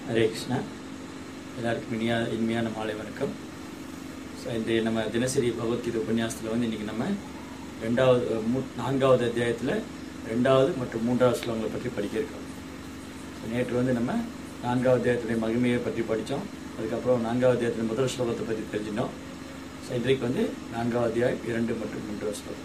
ஹரே கிருஷ்ணா எல்லாருக்கும் இனியா இனிமையான மாலை வணக்கம் ஸோ இன்றைய நம்ம தினசரி பகவத்கீதை உபன்யாசத்தில் வந்து இன்றைக்கி நம்ம ரெண்டாவது அஹ், மூ நான்காவது அத்தியாயத்தில் ரெண்டாவது மற்றும் மூன்றாவது ஸ்லோகங்களை பற்றி படிக்க இருக்கோம் ஸோ நேற்று வந்து நம்ம நான்காவது அத்தியாயத்துடைய மகிமையை பற்றி படித்தோம் அதுக்கப்புறம் நான்காவது அத்தியாயத்தின் முதல் ஸ்லோகத்தை பற்றி தெரிஞ்சிட்டோம் ஸோ இன்றைக்கு வந்து நான்காவது அத்தியாயம் இரண்டு மற்றும் மூன்றாவது ஸ்லோகம்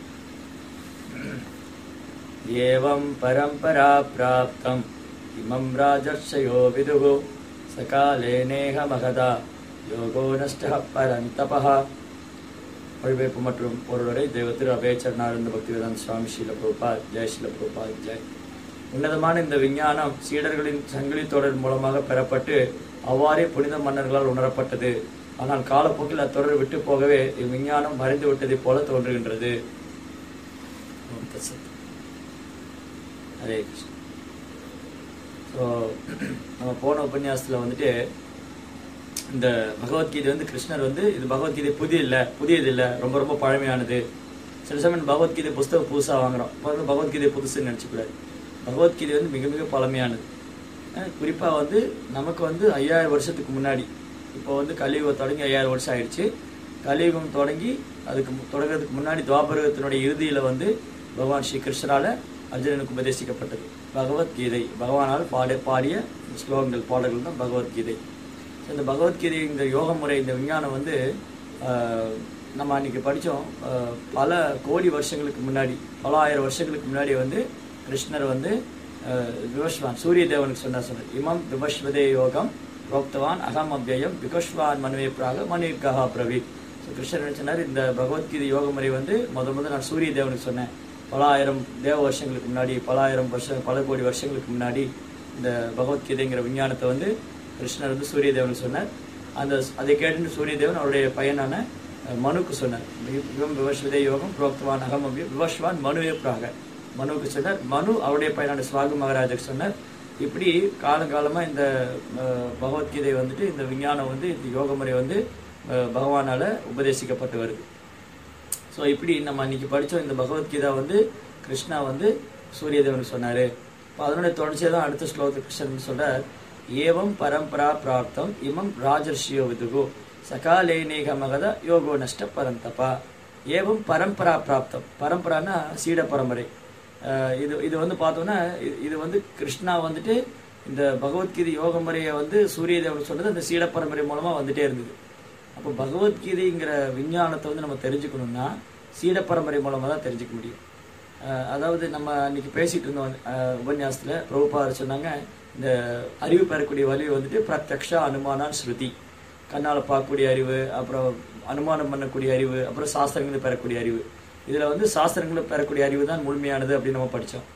एवं परम्परा प्राप्तम् इमं राजर्षयो विदुः सकालेनेह महदा யோகோ நஷ்ட பரந்தபா மொழிபெயர்ப்பு மற்றும் பொருளுரை தெய்வத்திரு அபயச்சரணானந்த பக்திவேதாந்த சுவாமி ஸ்ரீல பிரபுபாத் ஜெய் ஸ்ரீல பிரபுபாத் ஜெய் உன்னதமான இந்த விஞ்ஞானம் சீடர்களின் சங்கிலி தொடர் மூலமாக பெறப்பட்டு அவ்வாறே புனித மன்னர்களால் உணரப்பட்டது ஆனால் காலப்போக்கில் அத்தொடர் விட்டு போகவே இவ்விஞ்ஞானம் மறைந்து விட்டதைப் போல தோன்றுகின்றது ஓம் தத்சத். ஹரே கிருஷ்ணா ஸோ நம்ம போன உபன்யாசத்தில் வந்துட்டு இந்த பகவத்கீதை வந்து கிருஷ்ணர் வந்து இது பகவத்கீதை புதிய இல்லை புதியது இல்லை ரொம்ப ரொம்ப பழமையானது சில சமயம் பகவத்கீதை புஸ்தகம் புதுசாக வாங்குறோம் இப்போ வந்து பகவத்கீதை புதுசுன்னு நினச்சிக்கூடாது பகவத்கீதை வந்து மிக மிக பழமையானது குறிப்பாக வந்து நமக்கு வந்து ஐயாயிரம் வருஷத்துக்கு முன்னாடி இப்போ வந்து கலியுகம் தொடங்கி ஐயாயிரம் வருஷம் ஆயிடுச்சு கலியுகம் தொடங்கி அதுக்கு மு- தொடங்குறதுக்கு முன்னாடி துவாபரகத்தினுடைய இறுதியில் வந்து பகவான் ஸ்ரீ கிருஷ்ணரால அர்ஜுனனுக்கு உபதேசிக்கப்பட்டது பகவத்கீதை பகவானால் பாட பாடிய ஸ்லோகங்கள் பாடல்கள் தான் பகவத்கீதை So, இந்த பகவத்கீதை இந்த யோக முறை இந்த விஞ்ஞானம் வந்து ஆஹ், நம்ம அன்னைக்கு படித்தோம் பல கோடி வருஷங்களுக்கு முன்னாடி பல ஆயிரம் வருஷங்களுக்கு முன்னாடி வந்து கிருஷ்ணர் வந்து ஆஹ், விவஸ்வான் சூரிய தேவனுக்கு சொன்னார் சொன்னார் இமம் விவஸ்வதே யோகம் புரோக்தவான் அகம் அவ்யயம் விகஸ்வான் மனுவே பிராக மனுவிற்காக பிரவீத் ஸோ கிருஷ்ணர் என்ன சொன்னார் இந்த பகவத்கீதை யோக முறை வந்து முத முத நான் சூரிய தேவனுக்கு சொன்னேன் பல ஆயிரம் தேவ வருஷங்களுக்கு முன்னாடி பல ஆயிரம் வருஷம் பல கோடி வருஷங்களுக்கு முன்னாடி இந்த பகவத்கீதைங்கிற விஞ்ஞானத்தை வந்து கிருஷ்ணர் வந்து சூரிய தேவனுக்கு சொன்னார் அந்த அதை கேட்டு சூரிய தேவன் அவருடைய பையனான அஹ், மனுக்கு சொன்னார் இவம் விவஸ்வதே யோகம் புரோக்தவான் அகம் அவ்யம் விவஸ்வான் மனுவே பிராக மனுவுக்கு சொன்னார் மனு அவருடைய பையனான சுவாகு மகாராஜுக்கு சொன்னார் இப்படி காலங்காலமா இந்த அஹ், பகவத்கீதை வந்துட்டு இந்த விஞ்ஞானம் வந்து இந்த யோக முறை வந்து அஹ், பகவானால உபதேசிக்கப்பட்டு வருது ஸோ இப்படி நம்ம அன்னைக்கு படித்தோம் இந்த பகவத்கீதா வந்து கிருஷ்ணா வந்து சூரிய தேவனுக்கு சொன்னாரு இப்போ அதனுடைய தொடர்ச்சியாக தான் அடுத்த ஸ்லோகத்தில் கிருஷ்ணன் சொல்றார் ஏவம் பரம்பரா பிராப்தம் இமம் ராஜர்ஷியோ விதுகு சகாலேனேக மகத யோகோ நஷ்ட பரந்தபா ஏவம் பரம்பரா பிராப்தம் பரம்பரானா சீட பரம்பரை அஹ் இது இது வந்து பார்த்தோம்னா இது- இது வந்து கிருஷ்ணா வந்துட்டு இந்த பகவத்கீதை யோக முறையை வந்து சூரிய தேவன் சொன்னது அந்த சீட பரம்பரை மூலமா வந்துட்டே இருந்தது அப்போ பகவத்கீதைங்கிற விஞ்ஞானத்தை வந்து நம்ம தெரிஞ்சுக்கணும்னா சீட பரம்பரை மூலமா தான் தெரிஞ்சுக்க முடியும் அஹ் அதாவது நம்ம அன்னைக்கு பேசிட்டு இருந்தோம் அஹ் உபன்யாசத்துல பிரபுபார் சொன்னாங்க இந்த அறிவு பெறக்கூடிய வழி வந்துட்டு பிரத்யக்ஷா அனுமானான் ஸ்ருதி கண்ணால பார்க்கக்கூடிய அறிவு அப்புறம் அனுமானம் பண்ணக்கூடிய அறிவு அப்புறம் சாஸ்திரங்களை பெறக்கூடிய அறிவு இதுல வந்து சாஸ்திரங்களை பெறக்கூடிய அறிவு தான் முழுமையானது அப்படின்னு நம்ம படிச்சோம்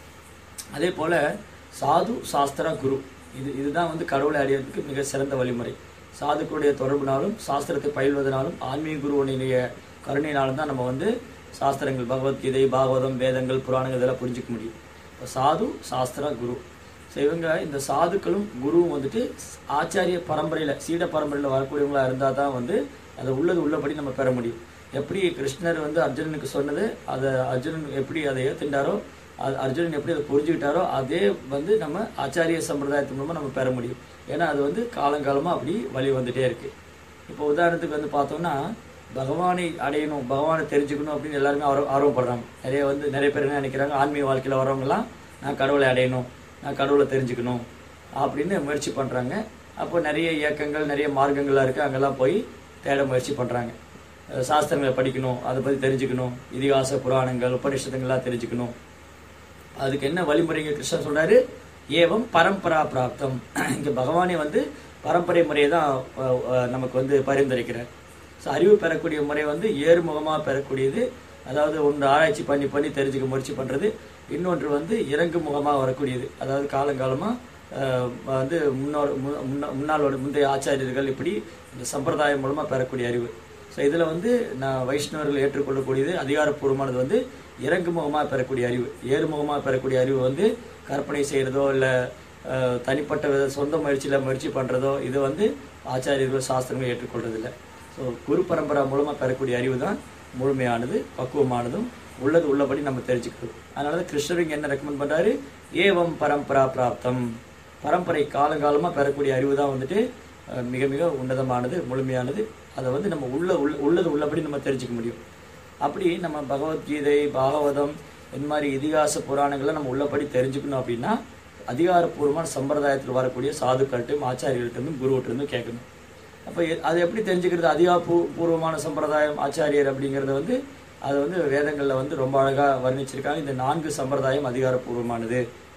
அதே போல சாது சாஸ்திரா குரு இது இதுதான் வந்து கடவுளை அடையிறதுக்கு மிக சிறந்த வழிமுறை சாதுக்களுடைய தொடர்புனாலும் சாஸ்திரத்தை பயில்வதனாலும் ஆன்மீக குருவனுடைய கருணையினாலும் தான் நம்ம வந்து சாஸ்திரங்கள் பகவத்கீதை பாகவதம் வேதங்கள் புராணங்கள் இதெல்லாம் புரிஞ்சுக்க முடியும் இப்போ சாது சாஸ்திரா குரு ஸோ இவங்க இந்த சாதுக்களும் குருவும் வந்துட்டு ஆச்சாரிய பரம்பரையில் சீட பரம்பரையில் வரக்கூடியவங்களா இருந்தால் தான் வந்து அதை உள்ளது உள்ளபடி நம்ம பெற முடியும் எப்படி கிருஷ்ணர் வந்து அர்ஜுனனுக்கு சொன்னது அதை அர்ஜுனன் எப்படி அதை ஏத்துண்டாரோ அது அர்ஜுனன் எப்படி அதை புரிஞ்சுக்கிட்டாரோ அதே வந்து நம்ம ஆச்சாரிய சம்பிரதாயத்து மூலமா நம்ம பெற முடியும் ஏன்னா அது வந்து காலங்காலமா அப்படி வழி வந்துட்டே இருக்கு இப்போ உதாரணத்துக்கு வந்து பார்த்தோம்னா பகவானை அடையணும் பகவானை தெரிஞ்சுக்கணும் அப்படின்னு எல்லாருமே ஆர்வ- ஆர்வப்படுறாங்க நிறைய வந்து நிறைய பேர் என்ன நினைக்கிறாங்க ஆன்மீக வாழ்க்கையில வரவங்கலாம் நான் கடவுளை அடையணும் நான் கடவுளை தெரிஞ்சுக்கணும் அப்படின்னு முயற்சி பண்றாங்க அப்போ நிறைய இயக்கங்கள் நிறைய மார்க்கங்கள்லாம் இருக்கு அங்கெல்லாம் போய் தேட முயற்சி பண்றாங்க அஹ் சாஸ்திரங்களை படிக்கணும் அதை பத்தி தெரிஞ்சுக்கணும் இதிகாச புராணங்கள் உபனிஷத்துங்கள்லாம் தெரிஞ்சுக்கணும் அதுக்கு என்ன வழிமுறைங்க கிருஷ்ணன் சொல்றாரு ஏவம் பரம்பரா பிராப்தம் இங்க பகவானே வந்து பரம்பரை முறையை தான் அஹ், அஹ், நமக்கு வந்து பரிந்துரைக்கிறார் ஸோ அறிவு பெறக்கூடிய முறை வந்து ஏறுமுகமா பெறக்கூடியது அதாவது ஒன்று ஆராய்ச்சி பண்ணி பண்ணி தெரிஞ்சுக்க முயற்சி பண்றது இன்னொன்று வந்து இறங்கு முகமா வரக்கூடியது அதாவது காலங்காலமா அஹ், வந்து முன்னோர் மு- முன்ன- முன்னாளோட முந்தைய ஆச்சாரியர்கள் இப்படி இந்த சம்பிரதாயம் மூலமா பெறக்கூடிய அறிவு ஸோ இதில் வந்து நான் வைஷ்ணவர்கள் ஏற்றுக்கொள்ளக்கூடியது அதிகாரப்பூர்வமானது வந்து இறங்கு முகமாக பெறக்கூடிய அறிவு ஏறுமுகமாக பெறக்கூடிய அறிவு வந்து கற்பனை செய்கிறதோ இல்லை தனிப்பட்ட வித சொந்த முயற்சியில் முயற்சி பண்ணுறதோ இது வந்து ஆச்சாரியர்கள் சாஸ்திரங்கள் ஏற்றுக்கொள்றதில்ல ஸோ குரு பரம்பரா மூலமாக பெறக்கூடிய அறிவு தான் முழுமையானது பக்குவமானதும் உள்ளது உள்ளபடி நம்ம தெரிஞ்சுக்கிறது அதனால தான் கிருஷ்ணர் இங்க என்ன ரெக்கமெண்ட் பண்றாரு ஏவம் பரம்பரா பிராப்தம் பரம்பரை காலங்காலமாக பெறக்கூடிய அறிவு தான் வந்துட்டு அஹ், மிக மிக உன்னதமானது முழுமையானது அதை வந்து நம்ம உள்ள உள்ள உள்ளது உள்ளபடி நம்ம தெரிஞ்சுக்க முடியும் அப்படி நம்ம பகவத்கீதை பாகவதம் இந்த மாதிரி இதிகாச புராணங்களை நம்ம உள்ளபடி தெரிஞ்சுக்கணும் அப்படின்னா அதிகாரப்பூர்வமான சம்பிரதாயத்தில் வரக்கூடிய சாதுக்கள்கிட்டும் ஆச்சாரியர்கள்ட்டும் குருவிட்டிருந்தும் கேட்கணும் அப்போ அது எப்படி தெரிஞ்சுக்கிறது அதிகாரப்பூ பூர்வமான சம்பிரதாயம் ஆச்சாரியர் அப்படிங்கிறத வந்து அது வந்து வேதங்களில் வந்து ரொம்ப அழகாக வர்ணிச்சிருக்காங்க இந்த நான்கு சம்பிரதாயம் அதிகாரப்பூர்வமானது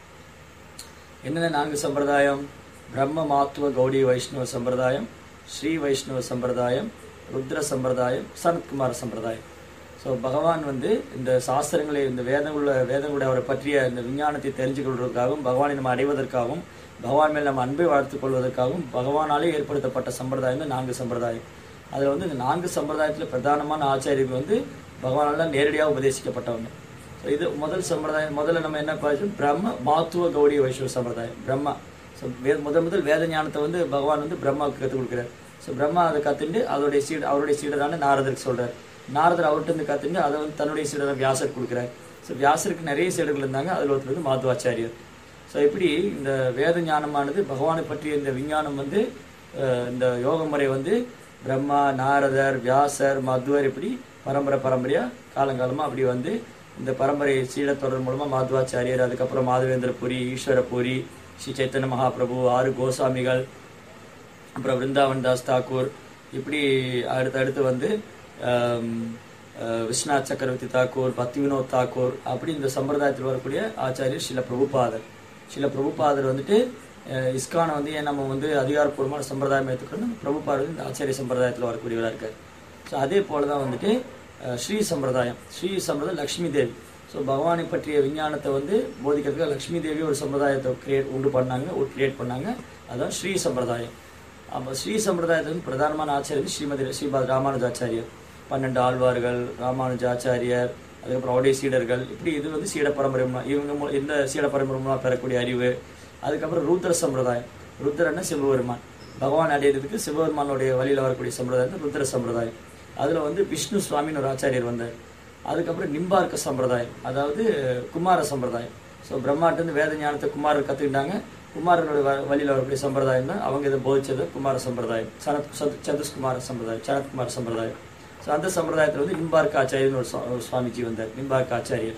என்னென்ன நான்கு சம்பிரதாயம் பிரம்ம மாத்துவ கௌடி வைஷ்ணவ சம்பிரதாயம் ஸ்ரீ வைஷ்ணவ சம்பிரதாயம் ருத்ர சம்பிரதாயம் சனத்குமார சம்பிரதாயம் ஸோ பகவான் வந்து இந்த சாஸ்திரங்களை இந்த வேதங்களுள்ள வேதங்களுடைய அவரை பற்றிய இந்த விஞ்ஞானத்தை தெரிஞ்சு கொள்வதற்காகவும் பகவானை நம்ம அடைவதற்காகவும் பகவான் மேல் நம்ம அன்பை வளர்த்துக் கொள்வதற்காகவும் பகவானாலே ஏற்படுத்தப்பட்ட சம்பிரதாயம் தான் நான்கு சம்பிரதாயம் அதில் வந்து இந்த நான்கு சம்பிரதாயத்தில் பிரதானமான ஆச்சாரியர்கள் வந்து பகவானால் நேரடியாக உபதேசிக்கப்பட்டவங்க ஸோ இது முதல் சம்பிரதாயம் முதல்ல நம்ம என்ன பார்த்தோம் பிரம்ம மாத்துவ கௌடி வைஷ்ணவ சம்பிரதாயம் பிரம்மா ஸோ முதல் முதல் வேத ஞானத்தை வந்து பகவான் வந்து பிரம்மாவுக்கு கற்றுக் கொடுக்குறாரு ஸோ பிரம்மா அதை கற்றுண்டு அதோடைய சீட அவருடைய சீடரான நாரதருக்கு சொல்றார் நாரதர் அவர்கிட்ட இருந்து கற்றுண்டு அதை வந்து தன்னுடைய சீடரான வியாசர் கொடுக்குறார் ஸோ வியாசருக்கு நிறைய சீடர்கள் இருந்தாங்க அதில் ஒருத்தர் வந்து மாதுவாச்சாரியர் ஸோ இப்படி இந்த வேத ஞானமானது பகவானை பற்றிய இந்த விஞ்ஞானம் வந்து அஹ், இந்த யோக முறை வந்து பிரம்மா நாரதர் வியாசர் மத்வர் இப்படி பரம்பரை பரம்பரையா காலங்காலமா அப்படி வந்து இந்த பரம்பரை சீடத்தொடர் மூலமா மாதுவாச்சாரியர் அதுக்கப்புறம் மாதவேந்திர புரி ஈஸ்வர புரி ஸ்ரீ சைத்தன்ய மகாபிரபு ஆறு கோசாமிகள் அப்புறம் விருந்தாவன் தாஸ் தாக்கூர் இப்படி அடுத்து அடுத்து வந்து ஆம், அஹ், விஸ்வநாத் சக்கரவர்த்தி தாக்கூர் பக்தி வினோத் தாக்கூர் அப்படி இந்த சம்பிரதாயத்தில் வரக்கூடிய ஆச்சாரியர் சில பிரபுபாதர் சில பிரபுபாதர் வந்துட்டு அஹ், இஸ்கானை வந்து ஏன் நம்ம வந்து அதிகாரப்பூர்வமான சம்பிரதாயம் ஏற்றுக்கணும் பிரபுபாதர் வந்து இந்த ஆச்சாரிய சம்பிரதாயத்தில் வரக்கூடியவராக இருக்கார் ஸோ அதே போல தான் வந்துட்டு அஹ், ஸ்ரீ சம்பிரதாயம் ஸ்ரீ சம்பிரதாயம் லக்ஷ்மி தேவி ஸோ பகவானை பற்றிய விஞ்ஞானத்தை வந்து போதிக்கிறதுக்கு லக்ஷ்மி தேவி ஒரு சம்பிரதாயத்தை கிரியேட் உண்டு பண்ணாங்க ஒரு கிரியேட் பண்ணாங்க அதான் ஸ்ரீ சம்பிரதாயம் அப்போ ஸ்ரீ சம்பிரதாயத்தில் வந்து பிரதானமான ஆச்சாரியர் ஸ்ரீமதி ஸ்ரீபாத் ராமானுஜாச்சாரியர் பன்னெண்டு ஆழ்வார்கள் ராமானுஜாச்சாரியர் அதுக்கப்புறம் அவருடைய சீடர்கள் இப்படி இது வந்து சீட பரம்பரை மூலம் இவங்க மூ- இந்த சீட பரம்பரை மூலம் பெறக்கூடிய அறிவு அதுக்கப்புறம் ருத்ர சம்பிரதாயம் ருத்ரன்னா சிவபெருமான் பகவான் அடையிறதுக்கு சிவபெருமானுடைய வழியில் வரக்கூடிய சம்பிரதாயம் தான் ருத்ர சம்பிரதாயம் அதில் வந்து விஷ்ணு சுவாமின்னு ஒரு ஆச்சாரியர் வந்தார் அதுக்கப்புறம் நிம்பார்க்க சம்பிரதாயம் அதாவது குமார சம்பிரதாயம் ஸோ பிரம்மாட்டிருந்து வேத ஞானத்தை குமாரர் கற்றுக்கிட்டாங்க குமாரனோட வ வழியில் வரக்கூடிய சம்பிரதாயம் தான் அவங்க இதை போதிச்சது குமார சம்பிரதாயம் சனத் சத் சதுஷ்குமார சம்பிரதாயம் சனத்குமார சம்பிரதாயம் ஸோ அந்த சம்பிரதாயத்தில் வந்து நிம்பார்க்க ஆச்சாரியர்னு ஒரு சுவா- ஒரு சுவாமிஜி வந்தார் நிம்பார்க்க ஆச்சாரியர்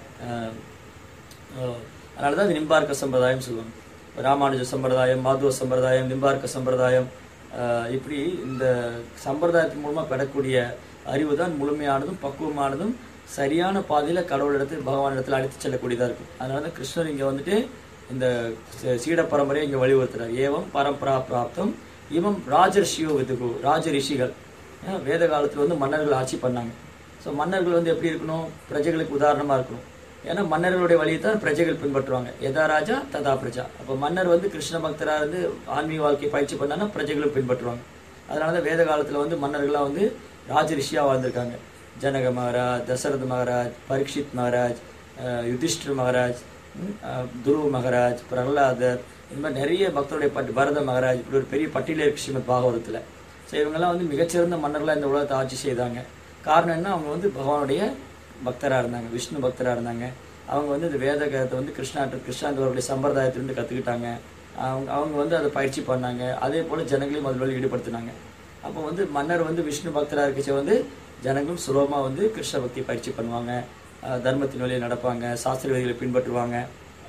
அதனால தான் இது நிம்பார்க்க சம்பிரதாயம் சொல்லுவாங்க ராமானுஜ சம்பிரதாயம் மாதுவ சம்பிரதாயம் நிம்பார்க்க சம்பிரதாயம் ஆஹ் இப்படி இந்த சம்பிரதாயத்தின் மூலமாக பெறக்கூடிய அறிவு தான் முழுமையானதும் பக்குவமானதும் சரியான பாதையில கடவுளிடத்தில் பகவானிடத்தில் அழைத்து செல்லக்கூடியதா இருக்கும் அதனால தான் கிருஷ்ணர் இங்க வந்துட்டு இந்த சீ- சீட பரம்பரையை இங்க வலியுறுத்துறார் ஏவம் பரம்பரா பிராப்தம் இவம் ராஜர்ஷியோ விதுகு ராஜ ரிஷிகள் ஏன் வேத காலத்துல வந்து மன்னர்கள் ஆட்சி பண்ணாங்க ஸோ மன்னர்கள் வந்து எப்படி இருக்கணும் பிரஜைகளுக்கு உதாரணமா இருக்கணும் ஏன்னா மன்னர்களுடைய வழியை தான் பிரஜைகள் பின்பற்றுவாங்க எதா ராஜா ததா பிரஜா அப்போ மன்னர் வந்து கிருஷ்ண பக்தரா இருந்து ஆன்மீக வாழ்க்கை பயிற்சி பண்ணாங்கன்னா பிரஜைகளும் பின்பற்றுவாங்க அதனால தான் வேத காலத்துல வந்து மன்னர்கள்லாம் வந்து ராஜ ரிஷியா வாழ்ந்திருக்காங்க ஜனக மகாராஜ் தசரத மகாராஜ் பரீட்சித் மகாராஜ் அஹ் யுதிஷ்டிர் மகாராஜ் ம், அஹ் துருவ மகாராஜ் பிரகலாதர் இந்த மாதிரி நிறைய பக்தருடைய பட் பரத மகாராஜ் இப்படி ஒரு பெரிய பட்டியலே இருக்கு ஸ்ரீமத் பாகவதத்துல ஸோ இவங்கெல்லாம் வந்து மிகச்சிறந்த மன்னர்களாக இந்த உலகத்தை ஆட்சி செய்தாங்க காரணம் என்ன அவங்க வந்து பகவானுடைய பக்தராக இருந்தாங்க விஷ்ணு பக்தராக இருந்தாங்க அவங்க வந்து இந்த வேத கத்தை வந்து கிருஷ்ணாட்டு கிருஷ்ணாந்தவருடைய சம்பிரதாயத்திலிருந்து கற்றுக்கிட்டாங்க அவங்க அவங்க வந்து அதை பயிற்சி பண்ணாங்க அதே போல் ஜனங்களையும் அதில் ஈடுபடுத்தினாங்க அப்போ வந்து மன்னர் வந்து விஷ்ணு பக்தராக இருக்கச்ச வந்து ஜனங்களும் சுலபமாக வந்து கிருஷ்ண பக்தி பயிற்சி பண்ணுவாங்க அஹ் தர்மத்தின் வழியில் நடப்பாங்க சாஸ்திர விதிகளை பின்பற்றுவாங்க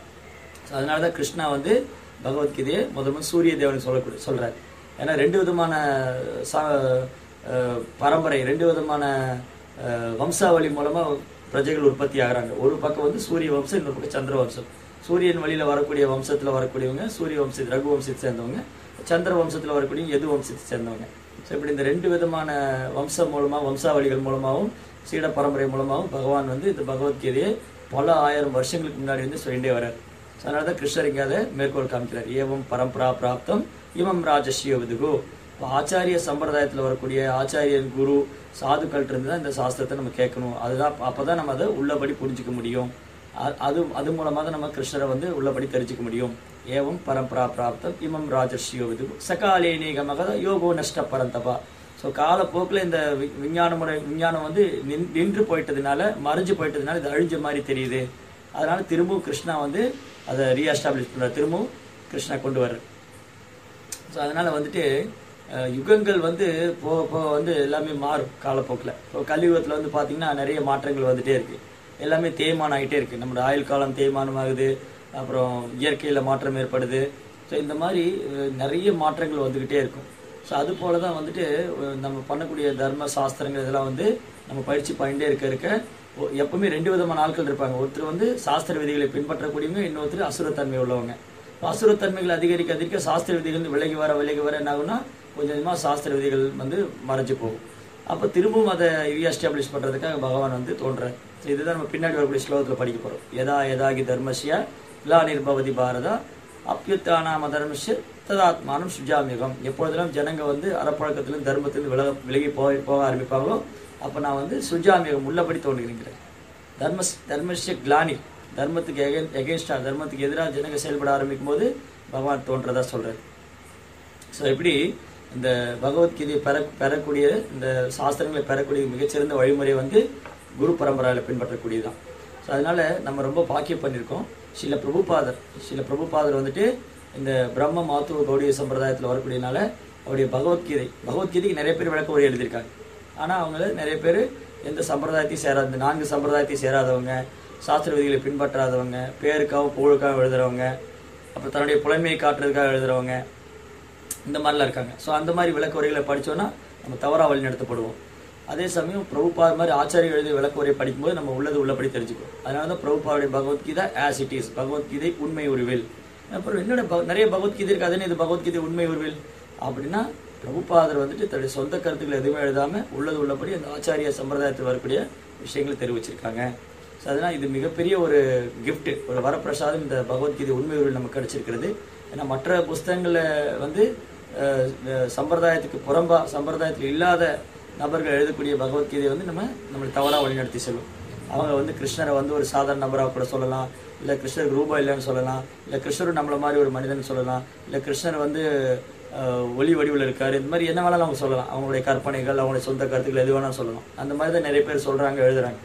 So, அதனால தான் கிருஷ்ணா வந்து பகவத்கீதையை முதல் முதல் சூரிய தேவன் சொல்லக்கூடிய சொல்றார் ஏன்னா ரெண்டு விதமான சா அஹ் பரம்பரை ரெண்டு விதமான அஹ் வம்சாவளி மூலமா பிரஜைகள் உற்பத்தி ஆகுறாங்க ஒரு பக்கம் வந்து சூரிய வம்சம் இன்னொரு பக்கம் சந்திர வம்சம் சூரியன் வழியில வரக்கூடிய வம்சத்துல வரக்கூடியவங்க சூரிய வம்சத்து ரகு வம்சத்தை சேர்ந்தவங்க சந்திர வம்சத்துல வரக்கூடிய எது வம்சத்தை சேர்ந்தவங்க ஸோ இப்படி இந்த ரெண்டு விதமான வம்சம் மூலமா வம்சாவளிகள் மூலமாகவும் சீட பரம்பரை மூலமாகவும் பகவான் வந்து இந்த பகவத்கீதையை பல ஆயிரம் வருஷங்களுக்கு முன்னாடி வந்து சொல்லிட்டே வர்றார் So, அதனால தான் கிருஷ்ணர் இங்கே அதை மேற்கோள் காமிக்கிறார் ஏவம் பரம்பரா பிராப்தம் இவம் ராஜஸ்ய விதுகு இப்போ ஆச்சாரிய சம்பிரதாயத்தில் வரக்கூடிய ஆச்சாரியர் குரு சாதுக்கள்ட்ட இருந்து தான் இந்த சாஸ்திரத்தை நம்ம கேட்கணும் அதுதான் அப்பதான் நம்ம அதை உள்ளபடி புரிஞ்சுக்க முடியும் அ- அது அது மூலமாக தான் நம்ம கிருஷ்ணரை வந்து உள்ளபடி தெரிஞ்சுக்க முடியும் ஏவம் பரம்பரா பிராப்தம் இமம் ராஜர்ஷியோ விதுகு சகாலே நீகமக யோகோ நஷ்ட பரந்தபா ஸோ காலப்போக்கில் இந்த வி- விஞ்ஞான முறை விஞ்ஞானம் வந்து நின்- நின்று போயிட்டதுனால மறைஞ்சு போயிட்டதுனால இது அழிஞ்ச மாதிரி தெரியுது அதனால திரும்பவும் கிருஷ்ணா வந்து அதை ரீஎஸ்டாப்ளிஷ் பண்றார் திரும்பவும் கிருஷ்ணா கொண்டு வர்றார் ஸோ அதனால வந்துட்டு அஹ், யுகங்கள் வந்து போக போக வந்து எல்லாமே மாறும் காலப்போக்கில் இப்போ கலியுகத்தில் வந்து பார்த்தீங்கன்னா நிறைய மாற்றங்கள் வந்துட்டே இருக்கு எல்லாமே தேய்மானம் ஆகிட்டே இருக்கு நம்மளோட ஆயுள் காலம் தேய்மானமாகுது அப்புறம் இயற்கையில் மாற்றம் ஏற்படுது ஸோ இந்த மாதிரி அஹ், நிறைய மாற்றங்கள் வந்துக்கிட்டே இருக்கும் ஸோ அது போல தான் வந்துட்டு அஹ், நம்ம பண்ணக்கூடிய தர்ம சாஸ்திரங்கள் இதெல்லாம் வந்து நம்ம பயிற்சி பண்ணிட்டே இருக்க இருக்க ஒ- எப்பவுமே ரெண்டு விதமான ஆட்கள் இருப்பாங்க ஒருத்தர் வந்து சாஸ்திர விதிகளை பின்பற்றக்கூடியவங்க இன்னொருத்தர் அசுரத்தன்மை உள்ளவங்க இப்ப அசுரத்தன்மைகள் அதிகரிக்க அதிகரிக்க சாஸ்திர விதிகள் வந்து விலகி வர விலகி வர என்ன ஆகும்னா கொஞ்சம் கொஞ்சமாக சாஸ்திர விதிகள் வந்து மறைஞ்சு போகும் அப்போ திரும்பவும் அதை ரீஎஸ்டாப்ளிஷ் பண்ணுறதுக்காக பகவான் வந்து தோன்றார் ஸோ இதுதான் நம்ம பின்னாடி வரக்கூடிய ஸ்லோகத்தில் படிக்க போகிறோம் யதா யதாகி தர்மஸ்ய லா நிர்பவதி பாரதா அப்பியுத்தானாம தர்மஸ்ய ததாத்மானம் சுஜாமியகம் எப்பொழுதெல்லாம் ஜனங்க வந்து அறப்பழக்கத்திலும் தர்மத்திலும் விலக விலகி போக போக ஆரம்பிப்பாங்களோ அப்போ நான் வந்து சுஜாமியகம் உள்ளபடி தோன்றுகிறேன் தர்ம தர்மஸ்ய கிளானி தர்மத்துக்கு எகென் எகென்ஸ்டா தர்மத்துக்கு எதிராக ஜனங்க செயல்பட ஆரம்பிக்கும் போது பகவான் தோன்றதா சொல்றாரு ஸோ இப்படி இந்த பகவத்கீதையை பெற பெறக்கூடிய இந்த சாஸ்திரங்களை பெறக்கூடிய மிகச்சிறந்த வழிமுறை வந்து குரு பரம்பரையில் பின்பற்றக்கூடியதுதான் ஸோ அதனால நம்ம ரொம்ப பாக்கியம் பண்ணியிருக்கோம் சில பிரபுபாதர் சில பிரபுபாதர் வந்துட்டு இந்த பிரம்ம மாத்துவ கௌடிய சம்பிரதாயத்தில் வரக்கூடியனால அவருடைய பகவத்கீதை பகவத்கீதைக்கு நிறைய பேர் விளக்க உரை எழுதியிருக்காங்க ஆனால் அவங்கள நிறைய பேர் எந்த சம்பிரதாயத்தையும் சேராத இந்த நான்கு சம்பிரதாயத்தையும் சேராதவங்க சாஸ்திர விதிகளை பின்பற்றாதவங்க பேருக்காகவும் புகழுக்காகவும் எழுதுறவங்க அப்புறம் தன்னுடைய புலன்மையை காட்டுறதுக்காக எழுதுறவங்க இந்த மாதிரிலாம் இருக்காங்க ஸோ அந்த மாதிரி விளக்க உரைகளை படிச்சோன்னா நம்ம தவறாக வழி நடத்தப்படுவோம் அதே சமயம் பிரபுபாத் மாதிரி ஆச்சாரிய எழுதிய விளக்க உரை படிக்கும்போது நம்ம உள்ளது உள்ளபடி தெரிஞ்சுக்கணும் அதனால தான் பிரபுபாவுடைய Bhagavad Gita as it is Bhagavad Gita உண்மை உருவில் அப்புறம் என்னோட ப- நிறைய பகவத்கீதை இருக்கு அதே இது பகவத்கீதை உண்மை உருவில் அப்படின்னா பிரபுபாதர் வந்துட்டு தன்னுடைய சொந்த கருத்துக்கள் எதுவுமே எழுதாம உள்ளது உள்ளபடி அந்த ஆச்சாரிய சம்பிரதாயத்தில் வரக்கூடிய விஷயங்களை தெரிவிச்சிருக்காங்க ஸோ அதனால் இது மிகப்பெரிய ஒரு gift ஒரு வரப்பிரசாதம் இந்த பகவத்கீதை உண்மை உருவில் நமக்கு கிடைச்சிருக்கிறது ஏன்னா மற்ற புஸ்தகங்களை வந்து அஹ், அஹ், சம்பிரதாயத்துக்கு புறம்பா சம்பிரதாயத்தில் இல்லாத நபர்கள் எழுதக்கூடிய பகவத்கீதை வந்து நம்ம நம்மளை தவறாக வழிநடத்தி செல்லும் அவங்க வந்து கிருஷ்ணரை வந்து ஒரு சாதாரண நபராக கூட சொல்லலாம் இல்லை கிருஷ்ணருக்கு ரூபா இல்லைன்னு சொல்லலாம் இல்லை கிருஷ்ணரும் நம்மள மாதிரி ஒரு மனிதன் சொல்லலாம் இல்லை கிருஷ்ணர் வந்து அஹ், ஒளி வடிவில் இருக்காரு இந்த மாதிரி என்ன வேணாலும் அவங்க சொல்லலாம் அவங்களுடைய கற்பனைகள் அவங்களுடைய சொந்த கருத்துக்கள் எது வேணாலும் சொல்லலாம் அந்த மாதிரி தான் நிறைய பேர் சொல்றாங்க எழுதுறாங்க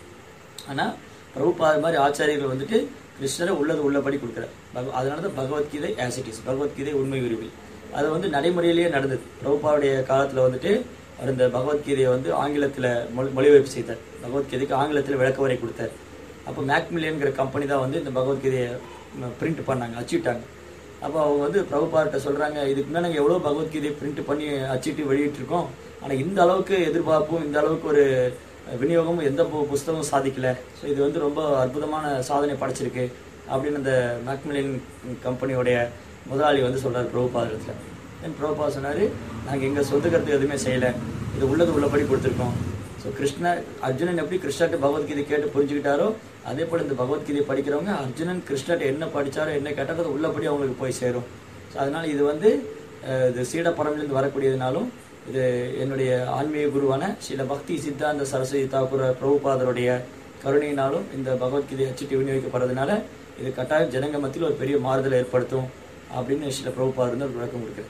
ஆனா பிரபுபாத மாதிரி ஆச்சாரியர்கள் வந்துட்டு கிருஷ்ணரை உள்ளது உள்ளபடி கொடுக்குறார் பக- அதனால தான் Bhagavad Gita as it is Bhagavad Gita உண்மை உருவில் அது வந்து நடைமுறையிலேயே நடந்தது பிரபுபாவுடைய காலத்துல வந்துட்டு அவர் இந்த பகவத்கீதையை வந்து ஆங்கிலத்துல மொழி மொழிபெயர்ப்பு செய்தார் பகவத்கீதைக்கு ஆங்கிலத்தில் விளக்க உரை கொடுத்தார் அப்போ மேக்மில்லியன்கிற கம்பெனி தான் வந்து இந்த பகவத்கீதையை பிரிண்ட் பண்ணாங்க அச்சிட்டாங்க அப்போ அவங்க வந்து பிரபுபார்ட்ட சொல்றாங்க இதுக்கு முன்னாடி நாங்கள் எவ்வளோ பகவத்கீதையை பிரிண்ட் பண்ணி அச்சிட்டு வெளியிட்டிருக்கோம் ஆனால் இந்த அளவுக்கு எதிர்பார்ப்பும் இந்த அளவுக்கு ஒரு விநியோகமும் எந்த பு- புஸ்தகமும் சாதிக்கல ஸோ இது வந்து ரொம்ப அற்புதமான சாதனை படைச்சிருக்கு அப்படின்னு அந்த மேக்மிலியன் கம்பெனியோடைய முதலாளி வந்து சொல்றாரு பிரபுபாதத்தில் தென் பிரபுபா சொன்னாரு நாங்கள் எங்கள் சொந்த கருத்து எதுவுமே செய்யலை இது உள்ளது உள்ளபடி கொடுத்துருக்கோம் ஸோ கிருஷ்ணர் அர்ஜுனன் எப்படி கிருஷ்ணர்ட்ட பகவத்கீதை கேட்டு புரிஞ்சுக்கிட்டாரோ அதே போல் இந்த பகவத்கீதை படிக்கிறவங்க அர்ஜுனன் கிருஷ்ணர்ட்ட என்ன படிச்சாரோ என்ன கேட்டாரோ அது உள்ளபடி அவங்களுக்கு போய் சேரும் ஸோ அதனால இது வந்து அஹ், இது சீட பரம்பிலிருந்து வரக்கூடியதுனாலும் இது என்னுடைய ஆன்மீக குருவான சில பக்தி சித்தாந்த சரஸ்வதி தாக்கூர் பிரபுபாதருடைய கருணையினாலும் இந்த பகவத்கீதை அச்சிட்டு விநியோகிக்கப்படுறதுனால இது கட்டாயம் ஜனங்க மத்தியில் ஒரு பெரிய மாறுதலை ஏற்படுத்தும் அப்படின்னு சில பிரபுபாதர் வந்து ஒரு விளக்கம் கொடுக்குறேன்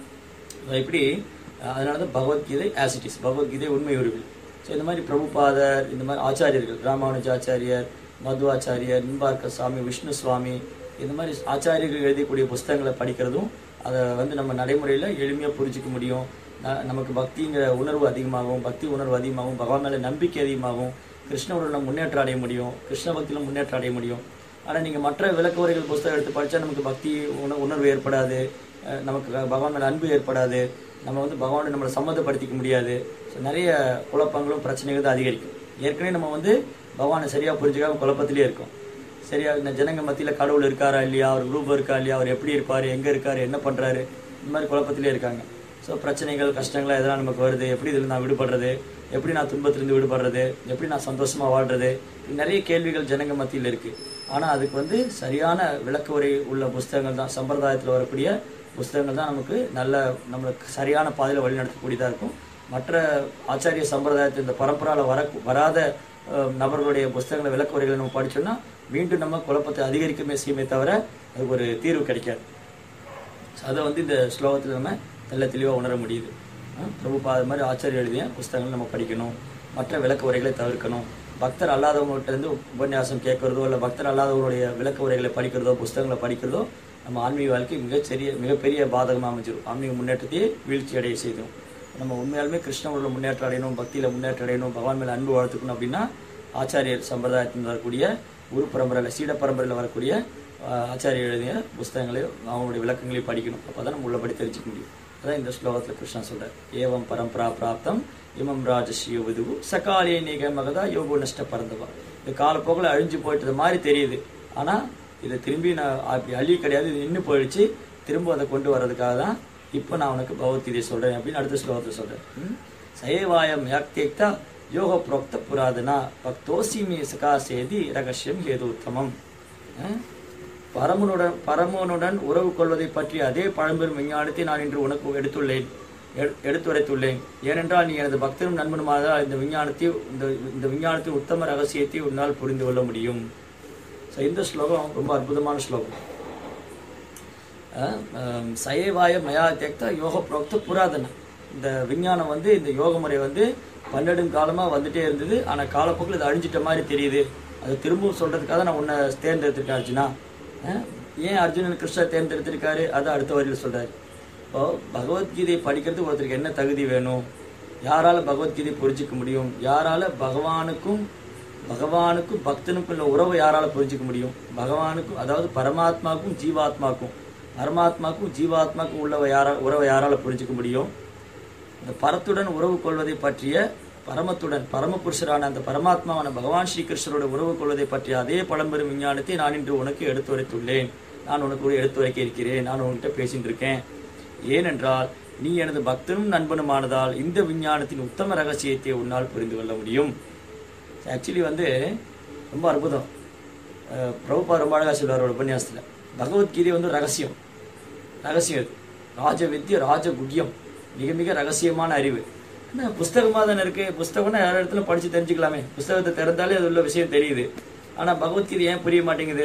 So, இப்படி அஹ், அதனால தான் Bhagavad Gita as it is Bhagavad Gita உண்மை உருவில் ஸோ இந்த மாதிரி பிரபுபாதர் இந்த மாதிரி ஆச்சாரியர்கள் ராமானுஜாச்சாரியர் மதுவாச்சாரியர் நிம்பார்க்க சுவாமி விஷ்ணு சுவாமி இந்த மாதிரி ஆச்சாரியர்கள் எழுதக்கூடிய புஸ்தகங்களை படிக்கிறதும் அதை வந்து நம்ம நடைமுறையில் எளிமையாக புரிஞ்சிக்க முடியும் ந- நமக்கு பக்திங்கிற உணர்வு அதிகமாகும் பக்தி உணர்வு அதிகமாகும் பகவான் மேலே நம்பிக்கை அதிகமாகும் கிருஷ்ணரோட நம்ம முன்னேற்றம் அடைய முடியும் கிருஷ்ண பக்தியில முன்னேற்றம் அடைய முடியும் ஆனால் நீங்கள் மற்ற விளக்க உரைகள் புஸ்தகம் எடுத்து படித்தா நமக்கு பக்தி உண- உணர்வு ஏற்படாது அஹ் நமக்கு பகவான் மேலே அன்பு ஏற்படாது நம்ம வந்து பகவானை நம்மளை சம்மந்தப்படுத்திக்க முடியாது ஸோ நிறைய குழப்பங்களும் பிரச்சனைகள் தான் அதிகரிக்கும் ஏற்கனவே நம்ம வந்து பகவானை சரியாக புரிஞ்சுக்காம குழப்பத்திலே இருக்கோம் சரியா இந்த ஜனங்க மத்தியில் கடவுள் இருக்காரா இல்லையா அவர் ரூபம் இருக்கா இல்லையா அவர் எப்படி இருப்பார் எங்கே இருக்காரு என்ன பண்ணுறாரு இந்த மாதிரி குழப்பத்திலே இருக்காங்க ஸோ பிரச்சனைகள் கஷ்டங்கள் எதெல்லாம் நமக்கு வருது எப்படி இதில் நான் விடுபடுறது எப்படி நான் துன்பத்திலிருந்து விடுபடுறது எப்படி நான் சந்தோஷமாக வாழ்றது இப்படி நிறைய கேள்விகள் ஜனங்க மத்தியில் இருக்குது ஆனால் அதுக்கு வந்து சரியான விளக்க உரை உள்ள புஸ்தகங்கள் தான் சம்பிரதாயத்தில் வரக்கூடிய புஸ்தகங்கள் தான் நமக்கு நல்ல நம்மளுக்கு சரியான பாதையில் வழிநடத்தக்கூடியதாக இருக்கும் மற்ற ஆச்சாரிய சம்பிரதாயத்தில் இந்த பரம்பரால வர வராத அஹ், நபர்களுடைய புஸ்தகங்களை விளக்க உரைகளை நம்ம படிச்சோம்னா மீண்டும் நம்ம குழப்பத்தை அதிகரிக்குமே செய்யுமே தவிர அதுக்கு ஒரு தீர்வு கிடைக்காது So, அதை வந்து இந்த ஸ்லோகத்தில் நம்ம நல்ல தெளிவாக உணர முடியுது அஹ் பிரபுபாத மாதிரி ஆச்சாரிய எழுதிய புஸ்தகங்கள் நம்ம படிக்கணும் மற்ற விளக்க உரைகளை தவிர்க்கணும் பக்தர் அல்லாதவங்ககிட்ட இருந்து உபன்யாசம் கேட்கறதோ இல்லை பக்தர் அல்லாதவங்களுடைய விளக்க உரைகளை படிக்கிறதோ புஸ்தகங்களை படிக்கிறதோ நம்ம ஆன்மீக வாழ்க்கை மிகச்சரிய மிகப்பெரிய பாதகமாக அமைஞ்சிடும் ஆன்மீக முன்னேற்றத்தையே வீழ்ச்சி அடைய செய்தும் நம்ம உண்மையாலுமே கிருஷ்ணனோட முன்னேற்றம் அடையணும் பக்தியில் முன்னேற்றம் அடையணும் பகவான் மேலே அன்பு வளர்த்துக்கணும் அப்படின்னா ஆச்சாரியர் சம்பிரதாயத்தில் வரக்கூடிய குரு பரம்பரையில் சீட பரம்பரையில் வரக்கூடிய ஆஹ், ஆச்சாரியர் எழுதிய புஸ்தகங்களையும் அவங்களுடைய விளக்கங்களையும் படிக்கணும் அப்போ தான் நம்ம உள்ளபடி தெரிஞ்சுக்க முடியும் அதான் இந்த ஸ்லோகத்தில் கிருஷ்ணா சொல்றார் ஏவம் பரம்பரா பிராப்தம் இமம் ராஜஸ்ரீ விதுகு சகாலிய நீக மகதா யோகோ நஷ்ட பறந்தவா இது காலப்போக்கில் அழிஞ்சு போயிட்டது மாதிரி தெரியுது ஆனா இதை திரும்பி நான் அப்படி அழி கிடையாது இது நின்று போயிடுச்சு திரும்ப அதை கொண்டு வர்றதுக்காக தான் இப்போ நான் உனக்கு பகவத்கீதையை சொல்றேன் அப்படின்னு அடுத்த ஸ்லோகத்தை சொல்றேன் ம்? சயவாயம் யாக்தேக்தா யோக புரோக்த புராதனா பக்தோசி மே சகா சேதி ரகசியம் ஹேது உத்தமம் அஹ்? பரமனுடன் பரமனுடன் உறவு கொள்வதை பற்றி அதே பழம்பெரும் விஞ்ஞானத்தை நான் இன்று உனக்கு எடுத்துள்ளேன் எடு- எடுத்துரைத்துள்ளேன் ஏனென்றால் நீ எனது பக்தரும் நண்பனுமானதால் இந்த விஞ்ஞானத்தை இந்த இந்த விஞ்ஞானத்தின் உத்தம ரகசியத்தை உன்னால் புரிந்து கொள்ள முடியும் ஸோ இந்த ஸ்லோகம் ரொம்ப அற்புதமான ஸ்லோகம் அஹ், அஹ், சயவாய மயா தேக்தா யோக புரோக்த புராதன இந்த விஞ்ஞானம் வந்து இந்த யோக முறை வந்து பன்னெடும் காலமா வந்துட்டே இருந்தது ஆனா காலப்போக்கில் இது அழிஞ்சிட்ட மாதிரி தெரியுது அது திரும்பவும் சொல்றதுக்காக நான் உன்னை தேர்ந்தெடுத்திருக்கேன் அர்ஜுனா அஹ், ஏன் அர்ஜுனன் கிருஷ்ணர் தேர்ந்தெடுத்திருக்காரு அதை அடுத்த வரியில் சொல்றாரு இப்போ பகவத்கீதையை படிக்கிறதுக்கு ஒருத்தருக்கு என்ன தகுதி வேணும் யாரால பகவத்கீதை புரிஞ்சுக்க முடியும் யாரால பகவானுக்கும் பகவானுக்கும் பக்தனுக்கும் உள்ள உறவை யாரால புரிஞ்சுக்க முடியும் பகவானுக்கும் அதாவது பரமாத்மாக்கும் ஜீவாத்மாக்கும் பரமாத்மாக்கும் ஜீவாத்மாக்கும் உள்ள யாரா உறவை யாரால புரிஞ்சுக்க முடியும் இந்த பரத்துடன் உறவு கொள்வதை பற்றிய பரமத்துடன் பரமபுருஷரான அந்த பரமாத்மாவான பகவான் ஸ்ரீகிருஷ்ணரோட உறவு கொள்வதை பற்றிய அதே பழம்பெரும் விஞ்ஞானத்தை நான் இன்று உனக்கு எடுத்துரைத்துள்ளேன் நான் உனக்கு ஒரு எடுத்துரைக்க இருக்கிறேன் நான் உன்கிட்ட பேசிட்டு இருக்கேன் ஏனென்றால் நீ எனது பக்தனும் நண்பனுமானதால் இந்த விஞ்ஞானத்தின் உத்தம ரகசியத்தை உன்னால் புரிந்து கொள்ள முடியும் ஆக்சுவலி வந்து ரொம்ப அற்புதம் அஹ் பிரபுபா ரொம்ப அழகா சொல்லுவார் ஒரு உபன்யாசத்தில் பகவத்கீதை வந்து ரகசியம் ரகசியம் இது ராஜ வித்ய ராஜ குக்கியம் மிக மிக ரகசியமான அறிவு என்ன புஸ்தகமாக தானே இருக்கு புஸ்தகம்னா யார் இடத்துல படிச்சு தெரிஞ்சுக்கலாமே புஸ்தகத்தை திறந்தாலே அது உள்ள விஷயம் தெரியுது ஆனா பகவத்கீதை ஏன் புரிய மாட்டேங்குது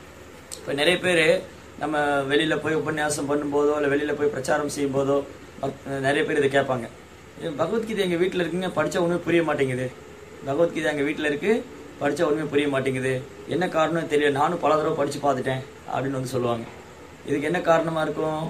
இப்போ நிறைய பேர் நம்ம வெளியில போய் உபன்யாசம் பண்ணும்போதோ இல்லை வெளியில போய் பிரச்சாரம் செய்யும் போதோ பக்- நிறைய பேர் இதை கேட்பாங்க "ஏன் பகவத்கீதை எங்க வீட்டில் இருக்குங்க படிச்சா ஒன்றுமே புரிய மாட்டேங்குது பகவத்கீதை எங்க வீட்டில் இருக்கு படிச்சா ஒன்றுமே புரிய மாட்டேங்குது என்ன காரணம் தெரியல நானும் பல தடவை படிச்சு பார்த்துட்டேன் அப்படின்னு வந்து சொல்லுவாங்க இதுக்கு என்ன காரணமா இருக்கும்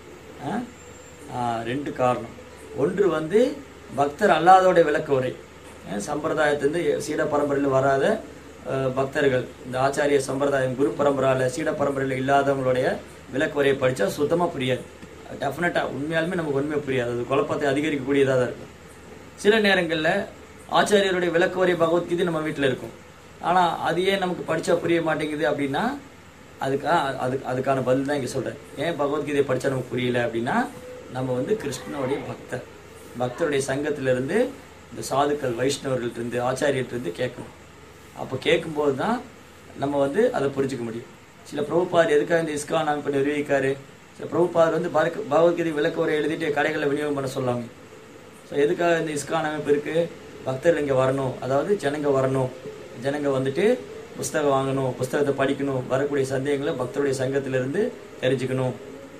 ஆ? ஆ, ரெண்டு காரணம் ஒன்று வந்து பக்தர் அல்லாதோட விளக்க உரை அஹ் சம்பிரதாயத்திலிருந்து சீட பரம்பரையில் வராத அஹ், பக்தர்கள் இந்த ஆச்சாரிய சம்பிரதாயம் குரு பரம்பரால சீட பரம்பரையில் இல்லாதவங்களுடைய விளக்க உரையை படிச்சா சுத்தமா புரியாது டெஃபினட்டா உண்மையாலுமே நமக்கு உண்மை புரியாது அது குழப்பத்தை அதிகரிக்கக்கூடியதாக தான் இருக்கும் சில நேரங்களில் ஆச்சாரியருடைய விளக்க உரை பகவத்கீதை நம்ம வீட்டில் இருக்கும் ஆனா அது ஏன் நமக்கு படிச்சா புரிய மாட்டேங்குது அப்படின்னா அதுக்கா அதுக்கு அதுக்கான பதில் தான் இங்கே சொல்றேன் ஏன் பகவத்கீதை படிச்சா நமக்கு புரியல அப்படின்னா நம்ம வந்து கிருஷ்ணனுடைய பக்தர் பக்தருடைய சங்கத்திலிருந்து இந்த சாதுக்கள் வைஷ்ணவர்கள்ட்ட இருந்து ஆச்சாரியர்கிட்ட இருந்து கேட்கணும் அப்போ கேட்கும்போது தான் நம்ம வந்து அதை புரிஞ்சுக்க முடியும் சில பிரபுபார் எதுக்காக இந்த இஸ்கான் அமைப்பு நிர்வகிக்காரு சில பிரபுபார் வந்து பகவத்- பகவத்கீதை விளக்க உரை எழுதிட்டு கடைகளில் விநியோகம் பண்ண சொல்லாங்க ஸோ எதுக்காக இந்த இஸ்கான் அமைப்பு இருக்கு பக்தர்கள் இங்கே வரணும் அதாவது ஜனங்க வரணும் ஜனங்க வந்துட்டு புஸ்தகம் வாங்கணும் புஸ்தகத்தை படிக்கணும் வரக்கூடிய சந்தேகங்களை பக்தருடைய சங்கத்திலிருந்து தெரிஞ்சுக்கணும்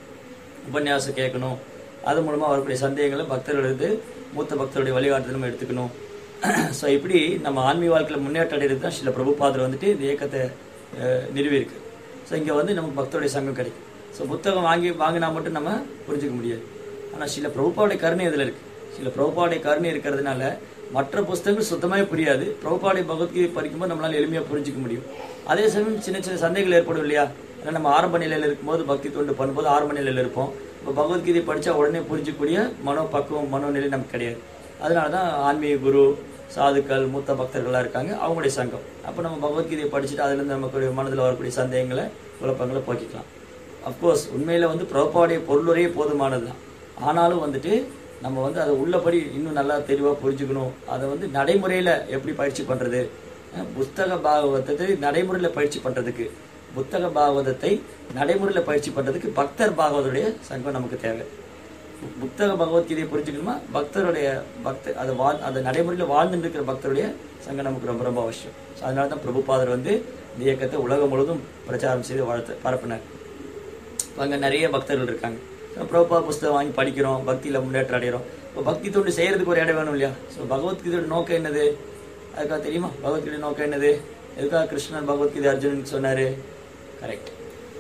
உபன்யாசம் கேட்கணும் அது மூலமா வரக்கூடிய சந்தேகங்களை பக்தர்களிருந்து மூத்த பக்தருடைய வழிகாட்டுதல் நம்ம எடுத்துக்கணும் ஸோ இப்படி நம்ம ஆன்மீக வாழ்க்கையில் முன்னேற்றம் அடைகிறது தான் சில பிரபுபாதர் வந்துட்டு இந்த இயக்கத்தை அஹ், நிறுவியிருக்கு ஸோ இங்கே வந்து நமக்கு பக்தருடைய சங்கம் கிடைக்கும் ஸோ புத்தகம் வாங்கி வாங்கினா மட்டும் நம்ம புரிஞ்சுக்க முடியாது ஆனால் சில பிரபுபாவுடைய கருணை இதில் இருக்கு சில பிரபுபாவுடைய கருணை இருக்கிறதுனால மற்ற புஸ்தகங்கள் சுத்தமாகவே புரியாது பிரபுபாவுடைய பகவத்கீதை படிக்கும்போது நம்மளால எளிமையாக புரிஞ்சுக்க முடியும் அதே சமயம் சின்ன சின்ன சந்தேகங்கள் ஏற்படும் இல்லையா ஏன்னா நம்ம ஆரம்ப நிலையில் இருக்கும்போது பக்தி தொண்டு பண்ணும்போது ஆரம்ப நிலையில் இருப்போம் இப்போ பகவத்கீதை படிச்சா உடனே புரிஞ்சிக்கக்கூடிய மனோ பக்குவம் மனோநிலை நமக்கு கிடையாது அதனால தான் ஆன்மீக குரு சாதுக்கள் மூத்த பக்தர்களாக இருக்காங்க அவங்களுடைய சங்கம் அப்போ நம்ம பகவத்கீதையை படிச்சுட்டு அதுலேருந்து நமக்கு மனதில் வரக்கூடிய சந்தேகங்களை குழப்பங்களை போக்கிக்கலாம் அப்கோர்ஸ் உண்மையில வந்து பிரபாவுடைய பொருளுரையே போதுமானது தான் ஆனாலும் வந்துட்டு நம்ம வந்து அதை உள்ளபடி இன்னும் நல்லா தெளிவாக புரிஞ்சுக்கணும் அதை வந்து நடைமுறையில் எப்படி பயிற்சி பண்ணுறது புஸ்தக பாகவதத்தை நடைமுறையில் பயிற்சி பண்ணுறதுக்கு புத்தக பாகவதத்தை நடைமுறையில் பயிற்சி பண்ணுறதுக்கு பக்தர் பாகவதருடைய சங்கம் நமக்கு தேவை பு- புத்தக பகவத்கீதையை புரிஞ்சுக்கணுமா பக்தருடைய பக்த அதை வாழ் அதை நடைமுறையில் வாழ்ந்துட்டு இருக்கிற பக்தருடைய சங்கம் நமக்கு ரொம்ப ரொம்ப அவசியம் ஸோ அதனால தான் பிரபுபாதர் வந்து இந்த இயக்கத்தை உலகம் முழுவதும் பிரச்சாரம் செய்து வாழ்த்து பரப்பினார் இப்போ அங்கே நிறைய பக்தர்கள் இருக்காங்க ஸோ பிரபா புஸ்தகம் வாங்கி படிக்கிறோம் பக்தியில் முன்னேற்றம் அடைகிறோம் இப்போ பக்தி தொண்டு செய்யறதுக்கு ஒரு இடம் வேணும் இல்லையா ஸோ பகவத்கீதையோட நோக்கம் என்னது அதுக்காக தெரியுமா பகவத்கீதை நோக்கம் என்னது எதுக்காக கிருஷ்ணன் பகவத்கீதை அர்ஜுனனுக்கு சொன்னாரு கரெக்ட்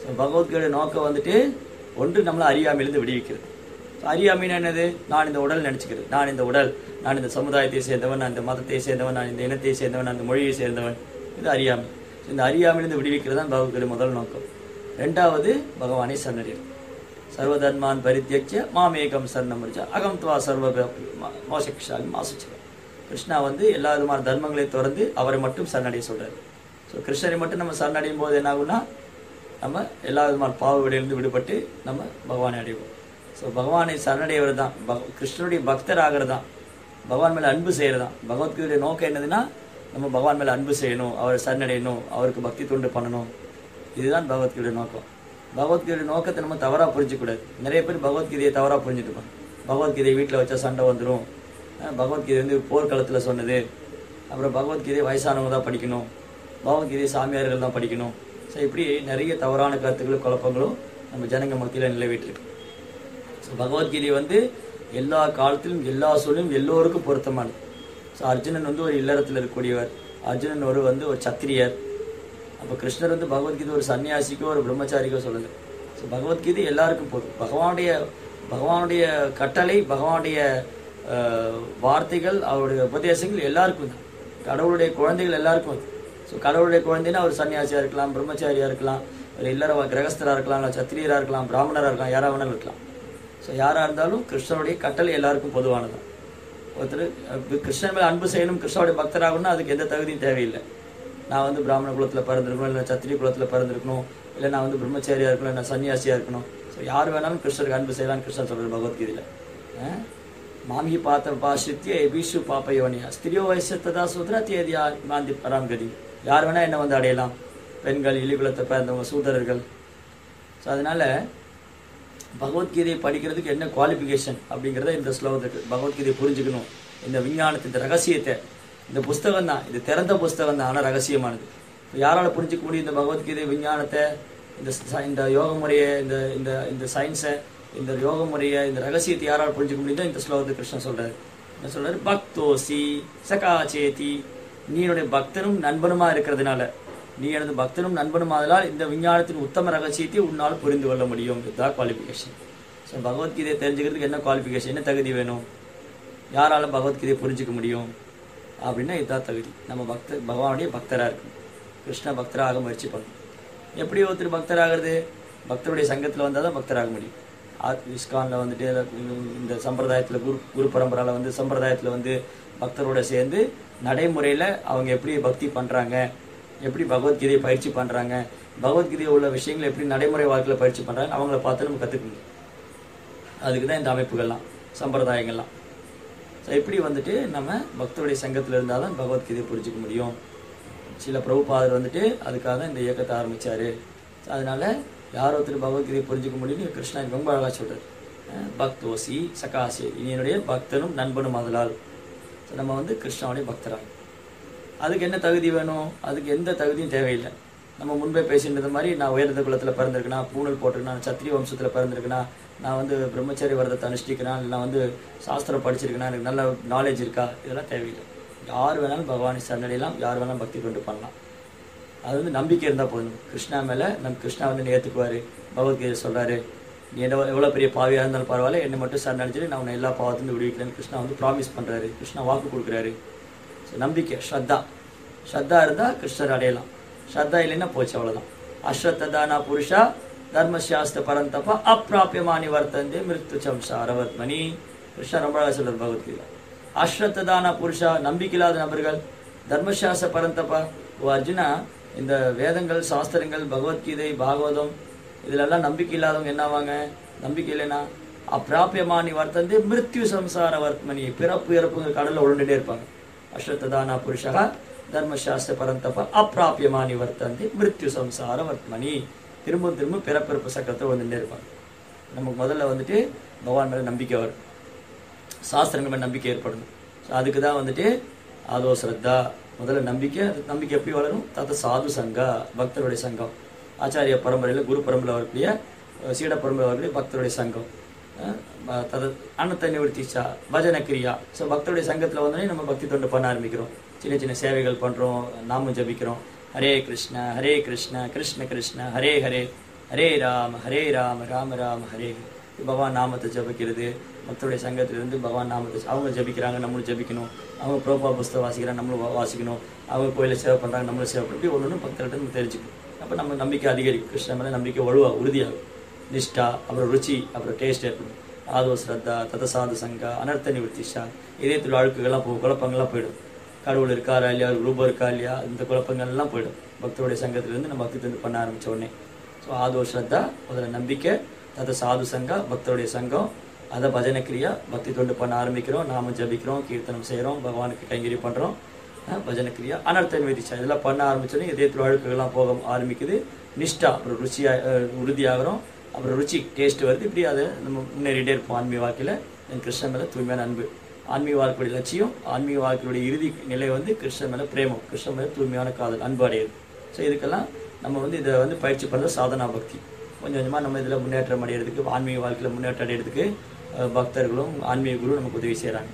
ஸோ பகவத்கீதை நோக்கம் வந்துட்டு ஒன்று நம்மளை அறியாமையிலிருந்து விடுவிக்கிறது So, அறியாமைன்னா என்னது நான் இந்த உடல் நினைச்சுக்கிறது நான் இந்த உடல் நான் இந்த சமுதாயத்தை சேர்ந்தவன் நான் இந்த மதத்தை சேர்ந்தவன் நான் இந்த இனத்தை சேர்ந்தவன் நான் இந்த மொழியை சேர்ந்தவன் இது அறியாமை So, இந்த அறியாமையிலிருந்து விடுவிக்கிறது தான் பகவத்கீதை முதல் நோக்கம் ரெண்டாவது பகவானை சரணடைகிறது சர்வதர்மான் பரித்தியக்ய மாமேகம் சரணம் முடிச்சா அகம் துவா சர்வ மோசக்ஷாமி மாசுச்சா கிருஷ்ணா வந்து எல்லா விதமான தர்மங்களை திறந்து அவரை மட்டும் சரணடைய சொல்றாரு ஸோ கிருஷ்ணரை மட்டும் நம்ம சரணடையும் போது என்ன ஆகும்னா நம்ம எல்லா விதமான பாவ விடையிலிருந்து விடுபட்டு நம்ம பகவானை அடைவோம் ஸோ பகவானை சரணடைவர் தான் பக- கிருஷ்ணனுடைய பக்தர் ஆகிறது தான் பகவான் மேலே அன்பு செய்கிறது தான் பகவத்கீதைய நோக்கம் என்னதுன்னா நம்ம பகவான் மேலே அன்பு செய்யணும் அவரை சரணடையணும் அவருக்கு பக்தி தொண்டு பண்ணணும் இதுதான் பகவத்கீதை நோக்கம் பகவத்கீதை நோக்கத்தை நம்ம தவறாக புரிஞ்சிக்கூடாது நிறைய பேர் பகவத்கீதையை தவறாக புரிஞ்சுட்டுப்பாங்க பகவத்கீதை வீட்டில் வச்சா சண்டை வந்துடும் பகவத்கீதை வந்து போர்க்களத்தில் சொன்னது அப்புறம் பகவத்கீதை வயசானவங்க தான் படிக்கணும் பகவத்கீதை சாமியார்கள் தான் படிக்கணும் ஸோ இப்படி நிறைய தவறான கருத்துக்களும் குழப்பங்களும் நம்ம ஜனங்க மத்தியில் நிலவிட்டுருக்கு ஸோ பகவத்கீதை வந்து எல்லா காலத்திலும் எல்லா சூழலும் எல்லோருக்கும் பொருத்தமானது ஸோ அர்ஜுனன் வந்து ஒரு இல்லறத்தில் இருக்கக்கூடியவர் அர்ஜுனன் ஒரு வந்து ஒரு சத்திரியர் அப்போ கிருஷ்ணர் வந்து பகவத்கீதை ஒரு சன்னியாசிக்கோ ஒரு பிரம்மச்சாரிக்கோ சொல்லலை ஸோ பகவத்கீதை எல்லாருக்கும் போதும் பகவானுடைய பகவானுடைய கட்டளை பகவானுடைய அஹ், வார்த்தைகள் அவருடைய உபதேசங்கள் எல்லாருக்கும் தான் கடவுளுடைய குழந்தைகள் எல்லாருக்கும் அது ஸோ கடவுளுடைய குழந்தைன்னா ஒரு சன்னியாசியாக இருக்கலாம் பிரம்மச்சாரியாக இருக்கலாம் ஒரு இல்லற கிரகஸ்தராக இருக்கலாம் இல்லை சத்திரியராக இருக்கலாம் பிராமணராக இருக்கலாம் யாராக வேணாலும் இருக்கலாம் ஸோ யாராக இருந்தாலும் கிருஷ்ணனுடைய கட்டளை எல்லாருக்கும் பொதுவானது ஒருத்தர் அஹ், கிருஷ்ணன் மேல அன்பு செய்யணும் கிருஷ்ணனுடைய பக்தராகணும்னா அதுக்கு எந்த தகுதியும் தேவையில்லை நான் வந்து பிராமண குலத்தில் பிறந்திருக்கணும் இல்லை சத்திரிய குலத்தில் பிறந்திருக்கணும் இல்லை நான் வந்து பிரம்மச்சாரியாக இருக்கணும் இல்லை நான் சன்னியாசியாக இருக்கணும் ஸோ யார் வேணாலும் கிருஷ்ணருக்கு அன்பு செய்யலாம்னு கிருஷ்ணன் சொல்கிறார் பகவத்கீதையில் அஹ், மாமி பாத்த பாஷித்ய எபிஷு பாப்பயோனியா ஸ்திரியோ வயசத்ததா சூத்ரா தேதியா மாந்தி பராம் கதி யார் வேணா என்ன வந்து அடையலாம் பெண்கள் இலிகுலத்தை பிறந்தவங்க சூதரர்கள் ஸோ அதனால பகவத்கீதையை படிக்கிறதுக்கு என்ன குவாலிஃபிகேஷன் அப்படிங்கிறத இந்த ஸ்லோகத்துக்கு பகவத்கீதையை புரிஞ்சுக்கணும் இந்த விஞ்ஞானத்தின் இந்த ரகசியத்தை இந்த புஸ்தகம் தான் இது திறந்த புஸ்தகம் தான் ஆனால் ரகசியமானது இப்ப யாரால புரிஞ்சுக்க முடியும் இந்த பகவத்கீதை விஞ்ஞானத்தை இந்த ச- இந்த யோக முறையை இந்த இந்த இந்த சயின்ஸை இந்த யோக முறையை இந்த ரகசியத்தை யாரால புரிஞ்சுக்க முடியுதோ இந்த ஸ்லோகத்தை கிருஷ்ணன் சொல்றாரு என்ன சொல்றாரு பக்தோசி சகாச்சேதி நீ என்னுடைய பக்தனும் நண்பனுமா இருக்கிறதுனால நீ எனது பக்தனும் நண்பனும் ஆதலால் இந்த விஞ்ஞானத்தின் உத்தம ரகசியத்தை உன்னால் புரிந்து கொள்ள முடியும் இதுதான் குவாலிஃபிகேஷன் ஸோ பகவத்கீதையை தெரிஞ்சுக்கிறதுக்கு என்ன குவாலிஃபிகேஷன் என்ன தகுதி வேணும் யாரால பகவத்கீதையை புரிஞ்சுக்க முடியும் அப்படின்னா இதுதான் தகுதி நம்ம பக்தர் பகவானுடைய பக்தராக இருக்கணும் கிருஷ்ண பக்தராக முயற்சி பண்ணணும் எப்படி ஒருத்தர் பக்தராகிறது பக்தருடைய சங்கத்தில் வந்தால் தான் பக்தராக முடியும் ஆத் இஸ்கானில் வந்துட்டு இந்த சம்பிரதாயத்தில் குரு குரு பரம்பராவில் வந்து சம்பிரதாயத்தில் வந்து பக்தரோட சேர்ந்து நடைமுறையில் அவங்க எப்படி பக்தி பண்ணுறாங்க எப்படி பகவத்கீதையை பயிற்சி பண்ணுறாங்க பகவத்கீதையில் உள்ள விஷயங்களை எப்படி நடைமுறை வாழ்க்கையில் பயிற்சி பண்ணுறாங்க அவங்கள பார்த்து நம்ம கற்றுக்கணும் அதுக்கு தான் இந்த அமைப்புகள்லாம் சம்பிரதாயங்கள்லாம் ஸோ இப்படி வந்துட்டு நம்ம பக்தருடைய சங்கத்தில் இருந்தால் தான் பகவத்கீதையை புரிஞ்சுக்க முடியும் சில பிரபுபாதர் வந்துட்டு அதுக்காக தான் இந்த இயக்கத்தை ஆரம்பிச்சாரு So, அதனால யார் ஒருத்தர் பகவத்கீதையை புரிஞ்சுக்க முடியும்னு கிருஷ்ணன் ரொம்ப அழகாக சொல்றாரு அஹ் பக்தோசி சகாசி இனி என்னுடைய பக்தனும் நண்பனும் அதலால் ஸோ நம்ம வந்து கிருஷ்ணனுடைய பக்தராக அதுக்கு என்ன தகுதி வேணும் அதுக்கு எந்த தகுதியும் தேவையில்லை நம்ம முன்பே பேசினது மாதிரி நான் உயர்ந்த குலத்தில் பிறந்திருக்கேனா பூணல் போட்டிருக்கேனா நான் சத்திரிய வம்சத்தில் பிறந்திருக்கேனா நான் வந்து பிரம்மச்சாரி விரதத்தை அனுஷ்டிக்கிறேன் இல்லை நான் வந்து சாஸ்திரம் படிச்சிருக்கேனா எனக்கு நல்ல நாலேஜ் இருக்கா இதெல்லாம் தேவையில்லை யார் வேணாலும் பகவானை சரணடையலாம் யார் வேணாலும் பக்தி கொண்டு பண்ணலாம் அது வந்து நம்பிக்கை இருந்தால் போதும் கிருஷ்ணா மேலே நம் கிருஷ்ணா வந்து என்னை ஏற்றுக்குவார் பகவத்கீதை சொல்கிறாரு நீ என்ன எவ்வளோ பெரிய பாவியாக இருந்தாலும் பரவாயில்ல என்னை மட்டும் சரணடைஞ்சிட்டு நான் உன்னை எல்லா பாவத்திலிருந்து விடுவிக்கிறேன்னு கிருஷ்ணா வந்து ப்ராமிஸ் பண்ணுறாரு கிருஷ்ணா வாக்கு கொடுக்குறாரு ஸோ நம்பிக்கை ஸ்ரத்தா ஸ்ரத்தா இருந்தால் கிருஷ்ணர் அடையலாம் ஸ்ரத்தா இல்லைன்னா போச்சு அவ்வளோதான் அஸ்ரத்ததானா புருஷா தர்மசாஸ்திர பரந்தப்பா அப்பிராபியமானி வர்த்தந்தே மிருத்து சம்சாரவர்மணி கிருஷ்ணர் ரொம்ப அழகா சொல்றார் பகவத்கீதை அஸ்ரத்ததானா புருஷா நம்பிக்கையில்லாத நபர்கள் தர்மசாஸ்திர பரந்தப்பா ஓ அர்ஜுனா இந்த வேதங்கள் சாஸ்திரங்கள் பகவத்கீதை பாகவதம் இதுலெல்லாம் நம்பிக்கை இல்லாதவங்க என்ன ஆவாங்க நம்பிக்கை இல்லைன்னா அப்பிராபியமானி வர்த்தந்தே மிருத்யு சம்சார வர்த்மனி பிறப்பு இறப்புங்க கடல்ல உருண்டுட்டே இருப்பாங்க அஸ்வத்ததானா புருஷா தர்மசாஸ்திர பரந்தப்ப அப்பிராபியமானி வர்த்தந்தி மிருத்யு சம்சார வர்த்மனி திரும்ப திரும்ப பிறப்பிறப்பு சக்கரத்தை வந்துட்டே இருப்பாங்க நமக்கு முதல்ல வந்துட்டு பகவான் மேல நம்பிக்கை வரும் சாஸ்திரங்கள் மேல நம்பிக்கை ஏற்படணும் ஸோ அதுக்கு தான் வந்துட்டு ஆதோ ஸ்ரத்தா முதல்ல நம்பிக்கை அது நம்பிக்கை எப்படி வளரும் தத்த சாது சங்கா பக்தருடைய சங்கம் ஆச்சாரிய பரம்பரையில் குரு பரம்பரை வரக்கூடிய அஹ், சீட பரம்பரை வரக்கூடிய பக்தருடைய சங்கம் அஹ், ப- தத அன்னத்தை நிவர்த்திச்சா பஜன கிரியா ஸோ பக்தருடைய சங்கத்தில் வந்தோடனே நம்ம பக்தி தொண்டு பண்ண ஆரம்பிக்கிறோம் சின்ன சின்ன சேவைகள் பண்ணுறோம் நாமம் ஜபிக்கிறோம் ஹரே கிருஷ்ண ஹரே கிருஷ்ண கிருஷ்ண கிருஷ்ண ஹரே ஹரே ஹரே ராம ஹரே ராம ராம ராம ஹரே ஹரே. பகவான் நாமத்தை ஜபிக்கிறது பக்தருடைய சங்கத்திலிருந்து பகவான் நாமத்தை அவங்க ஜபிக்கிறாங்க நம்மளும் ஜபிக்கணும் அவங்க புரோபா புஸ்தகம் வாசிக்கிறாங்க நம்மளும் வா- வாசிக்கணும் அவங்க கோயிலில் சேவை பண்ணுறாங்க நம்மளும் சேவை பண்ணி இப்படி ஒன்று ஒன்று பக்தர்கிட்ட நம்ம தெரிஞ்சுக்கணும் அப்போ நம்ம நம்பிக்கை அதிகரிக்கும் கிருஷ்ணன் மேலே நம்பிக்கை வலுவா உறுதியாகும் நிஷ்டா அப்புறம் ருச்சி அப்புறம் டேஸ்ட் ஏற்படும் ஆதோ ஸ்ரத்தா ததசாது சங்கா அனர்த்த நிவர்த்திஷா இதயத்தில் அழுக்குகள்லாம் போகும் குழப்பங்கள்லாம் போயிடும் கடவுள் இருக்காரா இல்லையா ரூபம் இருக்கா இல்லையா இந்த குழப்பங்கள்லாம் போயிடும் பக்தருடைய சங்கத்திலிருந்து நம்ம பக்தி தந்து பண்ண ஆரம்பிச்ச உடனே ஸோ ஆதோ ஸ்ரத்தா முதல்ல நம்பிக்கை தத சாது சங்கா பக்தருடைய சங்கம் அதை பஜனை கிரியா பக்தி தொண்டு பண்ண ஆரம்பிக்கிறோம் நாம ஜபிக்கிறோம் கீர்த்தனம் செய்கிறோம் பகவானுக்கு கைங்கறி பண்ணுறோம் பஜனை கிரியா அனர்த்த நிவர்த்திஷா இதெல்லாம் பண்ண ஆரம்பிச்சோடனே இதயத்தில் அழுக்குகள்லாம் போக ஆரம்பிக்குது நிஷ்டா அப்புறம் ருச்சியா அஹ், உறுதியாகிறோம் அப்புறம் ருச்சி டேஸ்ட் வருது இப்படி அதை நம்ம முன்னேறிட்டே இருப்போம் ஆன்மீக வாழ்க்கையில் என் கிருஷ்ணன் மேலே தூய்மையான அன்பு ஆன்மீக வாழ்க்கையுடைய லட்சியம் ஆன்மீக வாழ்க்கையுடைய இறுதி நிலை வந்து கிருஷ்ணன் மேலே பிரேமம் கிருஷ்ணன் மேலே தூய்மையான காதல் அன்பு அடையுது ஸோ இதுக்கெல்லாம் நம்ம வந்து இதை வந்து பயிற்சி பண்ணுறது சாதனா பக்தி கொஞ்சம் கொஞ்சமாக நம்ம இதில் முன்னேற்றம் அடையிறதுக்கு ஆன்மீக வாழ்க்கையில் முன்னேற்றம் அடையிறதுக்கு அஹ், பக்தர்களும் ஆன்மீக குரு நமக்கு உதவி செய்கிறாங்க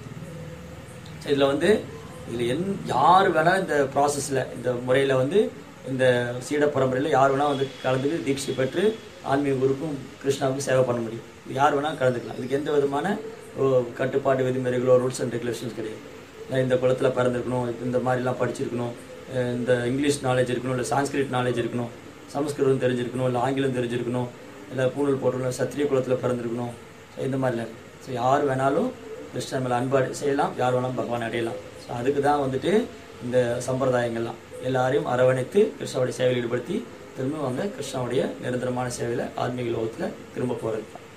ஸோ இதில் வந்து இதில் என் யார் வேணால் இந்த ப்ராசஸில் இந்த முறையில் வந்து இந்த சீட பரம்பரையில் யார் வேணால் வந்து கலந்துக்கு தீட்சை பெற்று ஆன்மீக குருக்கும் கிருஷ்ணாவுக்கும் சேவை பண்ண முடியும் இது யார் வேணால் கலந்துக்கலாம் இதுக்கு எந்த விதமான ஓ, கட்டுப்பாடு விதிமுறைகளோ ரூல்ஸ் அண்ட் ரெகுலேஷன்ஸ் கிடையாது நான் இந்த குளத்தில் பிறந்திருக்கணும் இந்த மாதிரிலாம் படிச்சிருக்கணும் அஹ் இந்த இங்கிலீஷ் நாலேஜ் இருக்கணும் இல்லை சான்ஸ்கிரிட் நாலேஜ் இருக்கணும் சமஸ்கிருதம் தெரிஞ்சிருக்கணும் இல்லை ஆங்கிலம் தெரிஞ்சிருக்கணும் இல்லை பூணூல் போட்டுக்கணும் சத்திரிய குலத்தில் பிறந்திருக்கணும் ஸோ இந்த மாதிரிலாம் ஸோ யார் வேணாலும் கிருஷ்ணன் மேலே அன்பாடு செய்யலாம் யார் வேணாலும் பகவான் அடையலாம் ஸோ அதுக்கு தான் வந்துட்டு இந்த சம்பிரதாயங்கள்லாம் எல்லாரையும் அரவணைத்து கிருஷ்ணாவுடைய சேவையில் ஈடுபடுத்தி திரும்ப அவங்க கிருஷ்ணாவுடைய நிரந்தரமான சேவையில் ஆன்மீக லோகத்தில் திரும்ப போகிறது தான்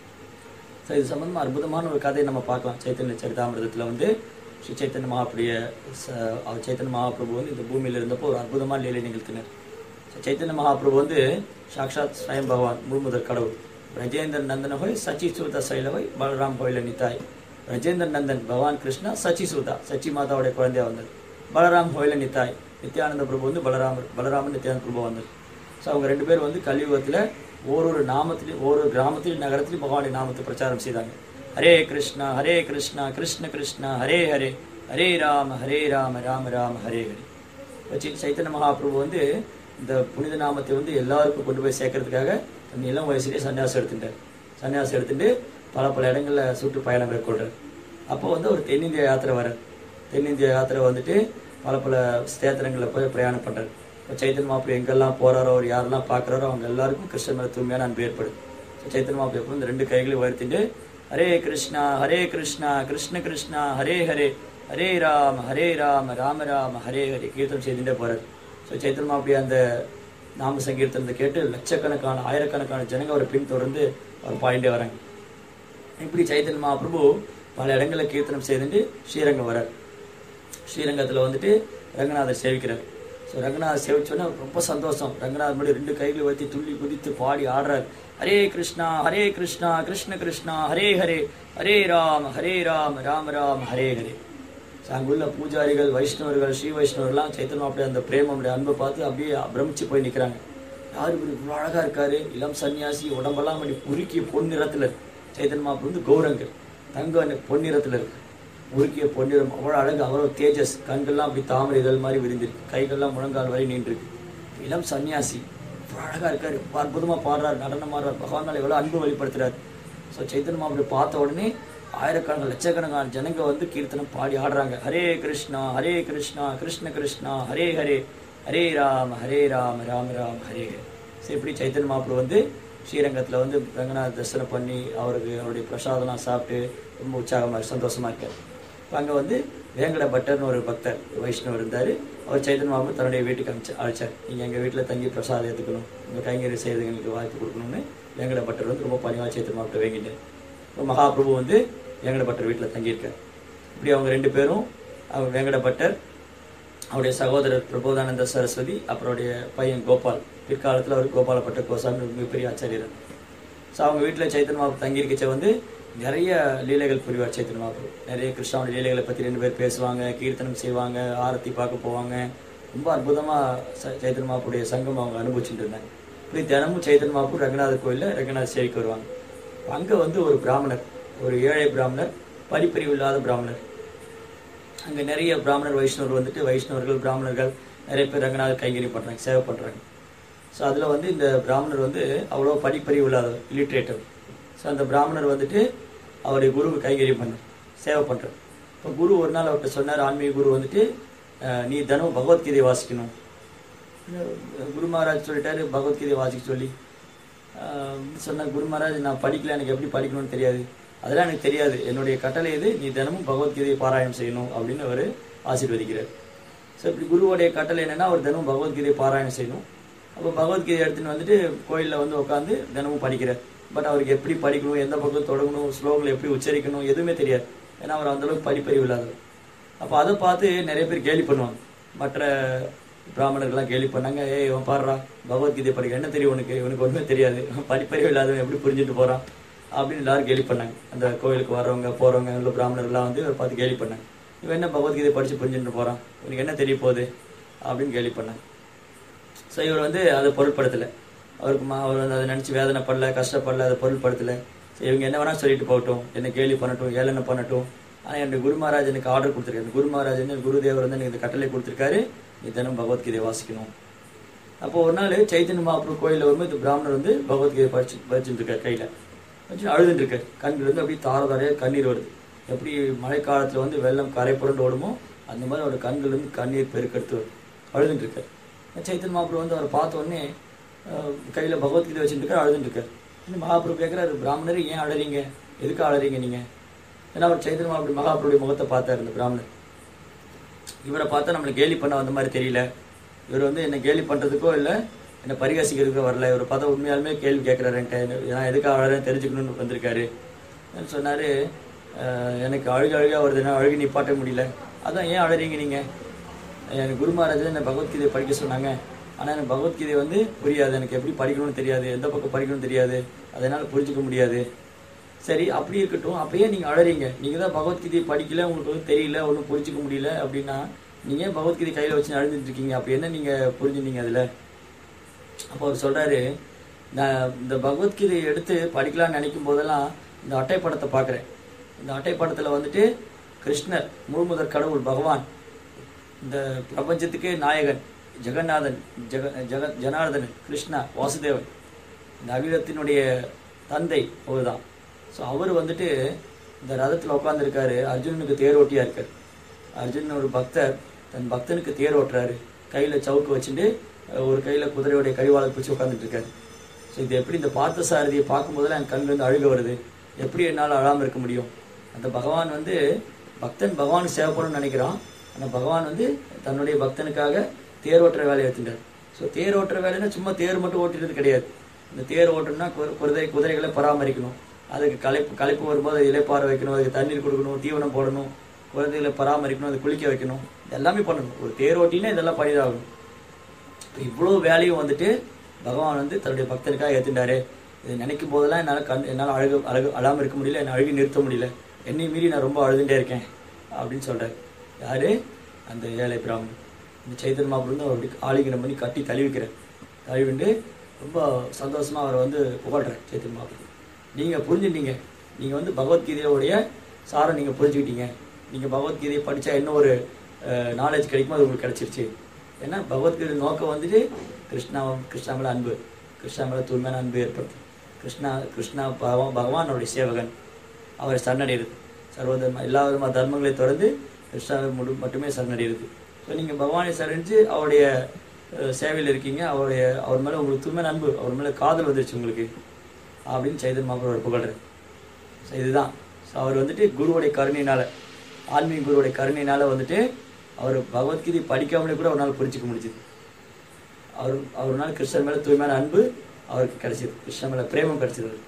ஸோ இது சம்பந்தமா அற்புதமான ஒரு கதையை நம்ம பார்க்கலாம் சைத்தன்ய சரிதாமிரதத்தில் வந்து ஸ்ரீ சைத்தன்ய மகாபுரிய ச- அவர் சைத்தன்ய மகாபிரபு வந்து இந்த பூமியில் இருந்தப்போ ஒரு அற்புதமான லீலை நிகழ்த்தினார் ஸோ சைத்தன்ய மகாபிரபு வந்து சாக்ஷாத் ஸ்வயம் பகவான் முழுமுதற் கடவுள் பிரஜேந்திர நந்தன ஹோய் சச்சி சூதா சைலவை பலராம் கோயில நித்தாய் பிரஜேந்திர நந்தன் பகவான் கிருஷ்ணா சச்சி சூதா சச்சி மாதாவுடைய குழந்தையா வந்தது பலராம் கோயில நித்தாய் நித்யானந்த பிரபு வந்து பலராமர் பலராமன் நித்யானந்த பிரபு வந்தது ஸோ அவங்க ரெண்டு பேரும் வந்து கலியுகத்தில் ஓரொரு நாமத்திலையும் ஒவ்வொரு கிராமத்திலும் நகரத்திலையும் பகவானுடைய நாமத்தை பிரச்சாரம் செய்தாங்க ஹரே கிருஷ்ணா ஹரே கிருஷ்ணா கிருஷ்ண கிருஷ்ணா ஹரே ஹரே ஹரே ராம ஹரே ராம ராம ராம ஹரே ஹரே வச்சு சைத்தன்ய மகாபிரபு வந்து இந்த புனித நாமத்தை வந்து எல்லாருக்கும் கொண்டு போய் சேர்க்கறதுக்காக தன் இளம் வயசுலேயே சன்னியாசம் எடுத்துட்டார் சன்னியாசம் எடுத்துட்டு பல பல இடங்களில் சுற்றுப்பயணம் மேற்கொள்றார் அப்போ வந்து ஒரு தென்னிந்திய யாத்திரை வரார் தென்னிந்திய யாத்திரை வந்துட்டு பல பல ஸ்தேத்திரங்களில் போய் பிரயாணம் பண்றாரு இப்போ சைத்தன்ய மாப்பிள்ளை எங்கெல்லாம் போறாரோ அவர் யாரெல்லாம் பார்க்குறாரோ அவங்க எல்லாருக்கும் கிருஷ்ணன் மேலே தூய்மையான அன்பு ஏற்படுது ஸோ சைத்தன்ய மாப்பிள்ளை எப்போ இந்த ரெண்டு கைகளையும் உயர்த்திட்டு ஹரே கிருஷ்ணா ஹரே கிருஷ்ணா கிருஷ்ண கிருஷ்ணா ஹரே ஹரே ஹரே ராம ஹரே ராம ராம ராம ஹரே ஹரே கீர்த்தனம் செய்துட்டே போறாரு ஸோ சைத்தன்ய மாப்பிள்ளை அந்த நாம சங்கீர்த்தனத்தை கேட்டு லட்சக்கணக்கான ஆயிரக்கணக்கான ஜனங்க அவரை பின்தொடர்ந்து அவர் பாடிட்டே வராங்க இப்படி சைத்தன்ய மகாபிரபு பல இடங்களில் கீர்த்தனம் செய்துட்டு ஸ்ரீரங்கம் வரார் ஸ்ரீரங்கத்தில் வந்துட்டு ரங்கநாதர் சேவிக்கிறார் ஸோ ரங்கநாதர் சேவிச்சோன்னா ரொம்ப சந்தோஷம் ரங்கநாதர் முன்னாடி ரெண்டு கைகளை வைத்து துள்ளி குதித்து பாடி ஆடுறார் ஹரே கிருஷ்ணா ஹரே கிருஷ்ணா கிருஷ்ண கிருஷ்ணா ஹரே ஹரே ஹரே ராம ஹரே ராம ராம ராம ஹரே ஹரே ஸோ அங்குள்ள பூஜாரிகள் வைஷ்ணவர்கள் ஸ்ரீ வைஷ்ணவர்கள்லாம் சைத்தன்யம் அப்படியே அந்த பிரேமமுடைய அன்பை பார்த்து அப்படியே பிரமிச்சு போய் நிற்கிறாங்க யார் இவர் இவ்வளோ அழகா இருக்காரு இளம் சன்னியாசி உடம்பெல்லாம் அப்படி உருக்கிய பொன்னிறத்தில் இருக்கு சைத்தன்ய மாப்பு வந்து கௌரங்கர் தங்க பொன்னிறத்தில் இருக்கு உருக்கிய பொன்னிறம் அவ்வளோ அழகு அவ்வளோ தேஜஸ் கண்கள்லாம் அப்படி தாமரை இதழ் மாதிரி விரிந்திருக்கு கைகள்லாம் முழங்கால் வரை நின்றுருக்கு இளம் சன்னியாசி இவ்வளோ அழகா இருக்காரு இவ்வளவு அற்புதமா பாடுறாரு நடனம் ஆடுறார் பகவான் மேல எவ்வளோ அன்பு வெளிப்படுத்துறாரு ஸோ சைத்தன்யம் அப்படி பார்த்த உடனே ஆயிரக்கணக்கான லட்சக்கணக்கான ஜனங்க வந்து கீர்த்தனம் பாடி ஆடுறாங்க ஹரே கிருஷ்ணா ஹரே கிருஷ்ணா கிருஷ்ண கிருஷ்ணா ஹரே ஹரே ஹரே ராம ஹரே ராம ராம ராம ஹரே ஹரே ஸோ இப்படி சைத்தன்ய மாப்பிள்ள வந்து ஸ்ரீரங்கத்தில் வந்து ரங்கநாத் தரிசனம் பண்ணி அவருக்கு அவருடைய பிரசாதம்லாம் சாப்பிட்டு ரொம்ப உற்சாகமாக சந்தோஷமா இருக்கார் இப்போ அங்கே வந்து வேங்கட பட்டர்னு ஒரு பக்தர் வைஷ்ணவர் இருந்தார் அவர் சைத்தன்ய மாபு தன்னுடைய வீட்டுக்கு அமிச்சு அழைச்சார் நீங்கள் எங்கள் வீட்டில் தங்கி பிரசாதம் ஏற்றுக்கணும் உங்கள் கைங்கறி செய்யறதுக்கு எங்களுக்கு வாய்ப்பு கொடுக்கணும்னு வேங்கட பட்டர் வந்து ரொம்ப பணிவாக சைத்தன்ய மாவட்ட வேங்கிட்டார் இப்போ மகாபிரபு வந்து வேங்கட பட்டர் வீட்டில் தங்கியிருக்கார் இப்படி அவங்க ரெண்டு பேரும் அவர் வேங்கட பட்டர் அவருடைய சகோதரர் பிரபோதானந்த சரஸ்வதி அப்புறம் அவருடைய பையன் கோபால் பிற்காலத்தில் அவர் கோபால பட்டர் கோசாமி ஒரு மிகப்பெரிய ஆச்சாரியர் ஸோ அவங்க வீட்டில் சைத்தன்ய மாபு தங்கியிருக்கச்ச வந்து நிறைய லீலைகள் புரிவார் சைத்தன்ய மாபு நிறைய கிருஷ்ணாவுடைய லீலைகளை பற்றி ரெண்டு பேர் பேசுவாங்க கீர்த்தனம் செய்வாங்க ஆரத்தி பார்க்க போவாங்க ரொம்ப அற்புதமாக சைத்தன்ய மாப்புடைய சங்கம் அவங்க அனுபவிச்சுட்டு இருந்தாங்க இப்படி தினமும் சைத்தன்ய மாப்பு ரங்கநாதர் கோயிலில் ரங்கநாதர் சேவைக்கு வருவாங்க அங்கே வந்து ஒரு பிராமணர் ஒரு ஏழை பிராமணர் படிப்பறிவு இல்லாத பிராமணர் அங்கே நிறைய பிராமணர் வைஷ்ணவர் வந்துட்டு வைஷ்ணவர்கள் பிராமணர்கள் நிறைய பேர் ரங்கநாதர் கைங்கறி பண்ணுறாங்க சேவை பண்ணுறாங்க ஸோ அதில் வந்து இந்த பிராமணர் வந்து அவ்வளோ படிப்பறிவு இல்லாதவர் இல்லிட்ரேட்டர் ஸோ அந்த பிராமணர் வந்துட்டு அவருடைய குருவுக்கு கைகரியம் பண்ணார் சேவை பண்ணுறார் இப்போ குரு ஒரு நாள் அவர்கிட்ட சொன்னார் ஆன்மீக குரு வந்துட்டு அஹ், நீ தினமும் பகவத்கீதையை வாசிக்கணும் குரு மகாராஜ் சொல்லிட்டாரு பகவத்கீதையை வாசிக்க சொல்லி ஆஹ் சொன்ன குரு மகாராஜ் நான் படிக்கல எனக்கு எப்படி படிக்கணும்னு தெரியாது அதெல்லாம் எனக்கு தெரியாது என்னுடைய கட்டளை இது நீ தினமும் பகவத்கீதையை பாராயணம் செய்யணும் அப்படின்னு அவர் ஆசீர்வதிக்கிறார் ஸோ இப்படி குருவுடைய கட்டளை என்னன்னா அவர் தினமும் பகவத்கீதையை பாராயணம் செய்யணும் அப்போ பகவத்கீதை எடுத்துன்னு வந்துட்டு கோயிலில் வந்து உட்காந்து தினமும் படிக்கிறார் பட் அவருக்கு எப்படி படிக்கணும் எந்த பக்கம் தொடங்கணும் ஸ்லோகங்களை எப்படி உச்சரிக்கணும் எதுவுமே தெரியாது ஏன்னா அவர் அந்த அளவுக்கு படிப்பறிவு இல்லாதவர் அப்போ அதை பார்த்து நிறைய பேர் கேலி பண்ணுவாங்க மற்ற பிராமணர்கள்லாம் கேலி பண்ணாங்க ஏய் இவன் பாடுறா பகவத்கீதை படிக்க என்ன தெரியும் உனக்கு இவனுக்கு ஒன்றுமே தெரியாது படிப்பறிவு இல்லாதவன் எப்படி புரிஞ்சுட்டு போறான் அப்படின்னு எல்லாரும் கேலி பண்ணாங்க அந்த கோயிலுக்கு வர்றவங்க போறவங்க உள்ள பிராமணர்கள்லாம் வந்து இவரை பார்த்து கேலி பண்ணாங்க இவன் என்ன பகவத்கீதை படிச்சு புரிஞ்சுட்டு போறான் இவனுக்கு என்ன தெரிய போகுது அப்படின்னு கேலி பண்ணாங்க ஸோ இவர் வந்து அதை பொருட்படுத்தலை அவருக்கு மா- அவர் வந்து அதை நினச்சி வேதனைப்படல கஷ்டப்படல அதை பொருட்படுத்தலை ஸோ இவங்க என்ன வேணா சொல்லிட்டு போகட்டும் என்ன கேலி பண்ணட்டும் ஏளனை பண்ணட்டும் ஆனால் என்னுடைய குரு மகாராஜ் எனக்கு ஆர்டர் கொடுத்துருக்காரு இந்த குரு மகாராஜ் வந்து குருதேவர் வந்து எனக்கு இந்த கட்டளை கொடுத்துருக்காரு நீ தினம் பகவத்கீதை வாசிக்கணும் அப்போ ஒரு நாள் சைத்தன்ய மகாபுரு கோயிலில் வரும்போது இந்த பிராமணர் வந்து பகவத்கீதை படிச்சு படிச்சுட்டு இருக்காரு கையில் வச்சு அழுதுட்டு இருக்காரு கண்ணில் வந்து அப்படியே தார தாரையாக கண்ணீர் வருது எப்படி மழைக்காலத்தில் வந்து வெள்ளம் கரை புரண்டு ஓடுமோ அந்த மாதிரி அவரோட கண்கள் வந்து கண்ணீர் பெருக்கெடுத்து வருது அழுதுட்டு இருக்காரு சைத்தன்ய மகாபுரு வந்து அவரை பார்த்த உடனே அஹ், கையில பகவத்கீதை வச்சுட்டு இருக்காரு அழுதுட்டு இருக்காரு இந்த மகாபுரு கேட்குறாரு பிராமணர் ஏன் அழறீங்க எதுக்கு அழறீங்க நீங்க ஏன்னா அவர் சைத்தன்ய மகாபுரு மகாபுருடைய முகத்தை பார்த்தாரு இந்த பிராமணர் இவரை பார்த்தா நம்மளை கேலி பண்ண வந்த மாதிரி தெரியல இவர் வந்து என்ன கேலி பண்றதுக்கோ இல்லை என்ன பரிகாசிக்கிறதுக்கோ வரல இவர் பார்த்தா உண்மையாலுமே கேள்வி கேட்குறாரு என்கிட்ட நான் எதுக்காக அழறேன்னு தெரிஞ்சுக்கணும்னு வந்திருக்காரு நான் சொன்னாரு "அஹ், எனக்கு அழுக அழுகா வருது நான் அழுகி நிப்பாட்ட முடியல அதான் ஏன் அழறீங்க நீங்க எனக்கு குரு மகாராஜ் என்ன பகவத்கீதை படிக்க சொன்னாங்க ஆனால் எனக்கு பகவத்கீதை வந்து புரியாது எனக்கு எப்படி படிக்கணும்னு தெரியாது எந்த பக்கம் படிக்கணும்னு தெரியாது அதனால புரிஞ்சுக்க முடியாது சரி அப்படி இருக்கட்டும் அப்பயே நீங்க அழறீங்க நீங்க தான் பகவத்கீதை படிக்கல உங்களுக்கு வந்து தெரியல ஒன்றும் புரிஞ்சுக்க முடியல அப்படின்னா நீங்க ஏன் பகவத்கீதை கையில வச்சு அழுதுட்டு இருக்கீங்க அப்ப என்ன நீங்க புரிஞ்சுனீங்க அதுல அப்போ அவர் சொல்றாரு நான் இந்த பகவத்கீதையை எடுத்து படிக்கலாம்னு நினைக்கும் போதெல்லாம் இந்த அட்டைப்படத்தை பார்க்குறேன் இந்த அட்டைப்படத்தில் வந்துட்டு கிருஷ்ணர் முழுமுதற் கடவுள் பகவான் இந்த பிரபஞ்சத்துக்கே நாயகன் ஜெகநாதன் ஜெக ஜெக ஜனார்தனன் கிருஷ்ணா வாசுதேவன் இந்த அகிலத்தினுடைய தந்தை அவர்தான் ஸோ அவர் வந்துட்டு இந்த ரதத்தில் உட்காந்துருக்காரு அர்ஜுனனுக்கு தேர் ஓட்டியா இருக்கார் அர்ஜுனன் ஒரு பக்தர் தன் பக்தனுக்கு தேர் ஓட்டுறாரு கையில் சவுக்கு வச்சுட்டு அஹ், ஒரு கையில் குதிரையுடைய கரிவாளை பிடிச்சி உட்காந்துட்டு இருக்காரு ஸோ இது எப்படி இந்த பார்த்த சாரதியை பார்க்கும்போதெல்லாம் என் கண்ணில் இருந்து அழுக வருது எப்படி என்னால் அழாமல் இருக்க முடியும் அந்த பகவான் வந்து பக்தன் பகவானுக்கு சேவை பண்ணணும்னு நினைக்கிறான் அந்த பகவான் வந்து தன்னுடைய பக்தனுக்காக தேர் ஓட்டுற வேலையை எடுத்துட்டார் ஸோ தேர் ஓட்டுற வேலைன்னா சும்மா தேர் மட்டும் ஓட்டுறது கிடையாது இந்த தேர் ஓட்டணும்னா கு- குதிரை குதிரைகளை பராமரிக்கணும் அதுக்கு களைப்பு களைப்பு வரும்போது அது இலைப்பாற வைக்கணும் அதுக்கு தண்ணீர் கொடுக்கணும் தீவனம் போடணும் குழந்தைகளை பராமரிக்கணும் அதை குளிக்க வைக்கணும் இது எல்லாமே பண்ணணும் ஒரு தேர் ஓட்டினா இதெல்லாம் பண்ணிதாகணும் இப்போ இவ்வளோ வேலையும் வந்துட்டு பகவான் வந்து தன்னுடைய பக்தனுக்காக ஏத்துட்டாரு இதை நினைக்கும் போதெல்லாம் என்னால் கண் என்னால் அழகு அழகு அழாமல் இருக்க முடியல என்னை அழுகி நிறுத்த முடியல என்னை மீறி நான் ரொம்ப அழுதுட்டே இருக்கேன் அப்படின்னு சொல்றாரு யாரு அந்த ஏழை பிராமணன் இந்த சைத்தன்ய மாபுரம் வந்து அவர் அப்படி ஆலிங்கனம் பண்ணி கட்டி தழுவிக்கிறார் தழுவிண்டு ரொம்ப சந்தோஷமா அவரை வந்து புகழ்றார் சைத்தன்ய மாபுரம் நீங்க புரிஞ்சுட்டீங்க நீங்க வந்து பகவத்கீதையோடைய சாரம் நீங்க புரிஞ்சுக்கிட்டீங்க நீங்க பகவத்கீதையை படிச்சா என்ன ஒரு நாலேஜ் கிடைக்குமோ அது உங்களுக்கு கிடைச்சிருச்சு ஏன்னா பகவத்கீதை நோக்கம் வந்துட்டு கிருஷ்ணா கிருஷ்ணா மேல அன்பு கிருஷ்ணா மேல தூய்மையான அன்பு ஏற்படுத்தும் கிருஷ்ணா கிருஷ்ணா பகவான் பகவானுடைய சேவகன் அவரை சரணடைகிறது சர்வ தர்ம எல்லா விதமான தர்மங்களை தொடர்ந்து கிருஷ்ணாவை முழு மட்டுமே சரணடைகிறது ஸோ நீங்கள் பகவானை சரணிச்சு அவருடைய அஹ், சேவையில் இருக்கீங்க அவருடைய அவர் மேலே உங்களுக்கு தூய்மையான அன்பு அவர் மேலே காதல் வந்துருச்சு உங்களுக்கு அப்படின்னு சைதன் மாபுரம் அவர் புகழ்றார் ஸோ இதுதான் ஸோ அவர் வந்துட்டு குருவுடைய கருணையினால ஆன்மீக குருவுடைய கருணையினால வந்துட்டு அவர் பகவத்கீதை படிக்காமலே கூட அவரால் புரிஞ்சுக்க முடிஞ்சுது அவர் அவர்னால கிருஷ்ணர் மேலே தூய்மையான அன்பு அவருக்கு கிடைச்சது கிருஷ்ணர் மேலே பிரேமம் கிடைச்சது அவருக்கு.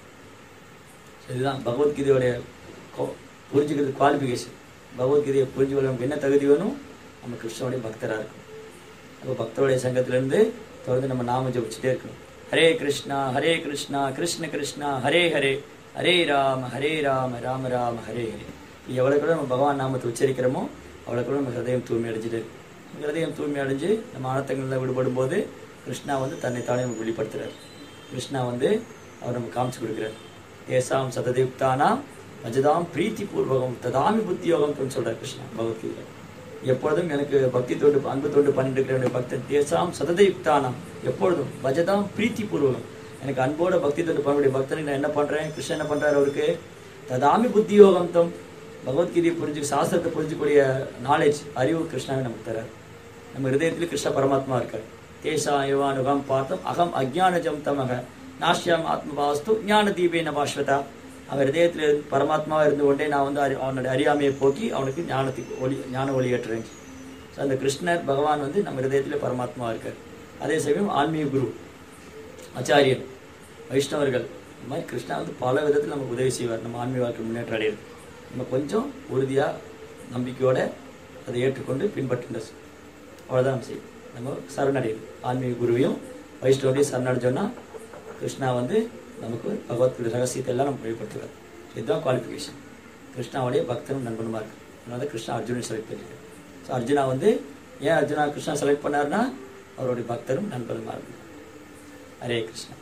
So இதுதான் பகவத்கீதையோடைய கோ- புரிஞ்சுக்கிறது குவாலிஃபிகேஷன் பகவத்கீதையை புரிஞ்சுக்க நமக்கு என்ன தகுதி வேணும் நம்ம கிருஷ்ணனுடைய பக்தராக இருக்கணும் அப்போ பக்தருடைய சங்கத்திலேருந்து தொடர்ந்து நம்ம நாம ஜபிச்சுட்டே இருக்கணும் ஹரே கிருஷ்ணா ஹரே கிருஷ்ணா கிருஷ்ண கிருஷ்ணா ஹரே ஹரே ஹரே ராம ஹரே ராம ராம ராம ஹரே ஹரே எவ்வளோ கூட நம்ம பகவான் நாமத்தை உச்சரிக்கிறோமோ அவ்வளோ கூட நம்ம ஹதயம் தூய்மை அடைஞ்சிட்டு இருக்கு. நம்ம ஹதயம் தூய்மை அடைஞ்சு நம்ம ஆனத்தங்களில் விடுபடும் போது கிருஷ்ணா வந்து தன்னை தானே நமக்கு வெளிப்படுத்துறார் கிருஷ்ணா வந்து அவர் நமக்கு காமிச்சு கொடுக்குறார் ஏசாம் சததயுக்தானாம் அஜதாம் பிரீத்தி பூர்வகம் ததாமி புத்தி யோகம் சொல்றார் கிருஷ்ணா பகவத்கீதை எப்பொழுதும் எனக்கு பக்தி தொண்டு அன்பு தொண்டு பண்ணிட்டு இருக்கிற பக்தன் தேசாம் சததயுக்தானாம் எப்பொழுதும் பஜதாம் பிரீத்தி பூர்வகம் எனக்கு அன்போட பக்தி தொண்டு பண்ணக்கூடிய பக்தனுக்கு நான் என்ன பண்றேன் கிருஷ்ணன் என்ன பண்றாரு அவருக்கு ததாமி புத்தி யோகம் தம் பகவத்கீதையை புரிஞ்சு சாஸ்திரத்தை புரிஞ்சுக்கூடிய நாலேஜ் அறிவு கிருஷ்ணாவை நமக்கு தரார் நம்ம ஹிருதயத்தில் கிருஷ்ண பரமாத்மா இருக்கார் தேசா யுவானுகம் பார்த்தோம் அகம் அஜ்ஞானஜம் தமக நாஷ்யாம் ஆத்மபாஸ்து ஞான தீபேன பாஸ்வதா அவன் ஹிருதயத்தில் இருந்து பரமாத்மாவா இருந்து கொண்டே நான் வந்து அறி- அவனுடைய அறியாமையை போக்கி அவனுக்கு ஞானத்துக்கு ஒளி ஞான ஒளி ஏற்றுறேன் ஸோ அந்த கிருஷ்ணர் பகவான் வந்து நம்ம ஹிருதயத்தில் பரமாத்மா இருக்கார் அதே சமயம் ஆன்மீக குரு ஆச்சாரியன் வைஷ்ணவர்கள் இந்த மாதிரி கிருஷ்ணா வந்து பல விதத்தில் நமக்கு உதவி செய்வார் நம்ம ஆன்மீக வாழ்க்கை முன்னேற்றம் அடையிறது நம்ம கொஞ்சம் உறுதியாக நம்பிக்கையோட அதை ஏற்றுக்கொண்டு பின்பற்றுங்க அவ்வளோதான் நம்ம செய்யும் நம்ம சரணடையும் ஆன்மீக குருவையும் வைஷ்ணவரையும் சரணடைஞ்சோன்னா கிருஷ்ணா வந்து நமக்கு பகவத் ரகசியத்தை எல்லாம் நம்ம வெளிப்படுத்துவார் இதுதான் குவாலிஃபிகேஷன் கிருஷ்ணாவுடைய பக்தனும் நண்பனுமா இருக்கு அதனால தான் கிருஷ்ணா அர்ஜுனனை செலக்ட் பண்ணியிருக்காரு ஸோ அர்ஜுனா வந்து ஏன் அர்ஜுனா கிருஷ்ணா செலக்ட் பண்ணாருன்னா அவருடைய பக்தரும் நண்பனுமா இருக்கு ஹரே கிருஷ்ணா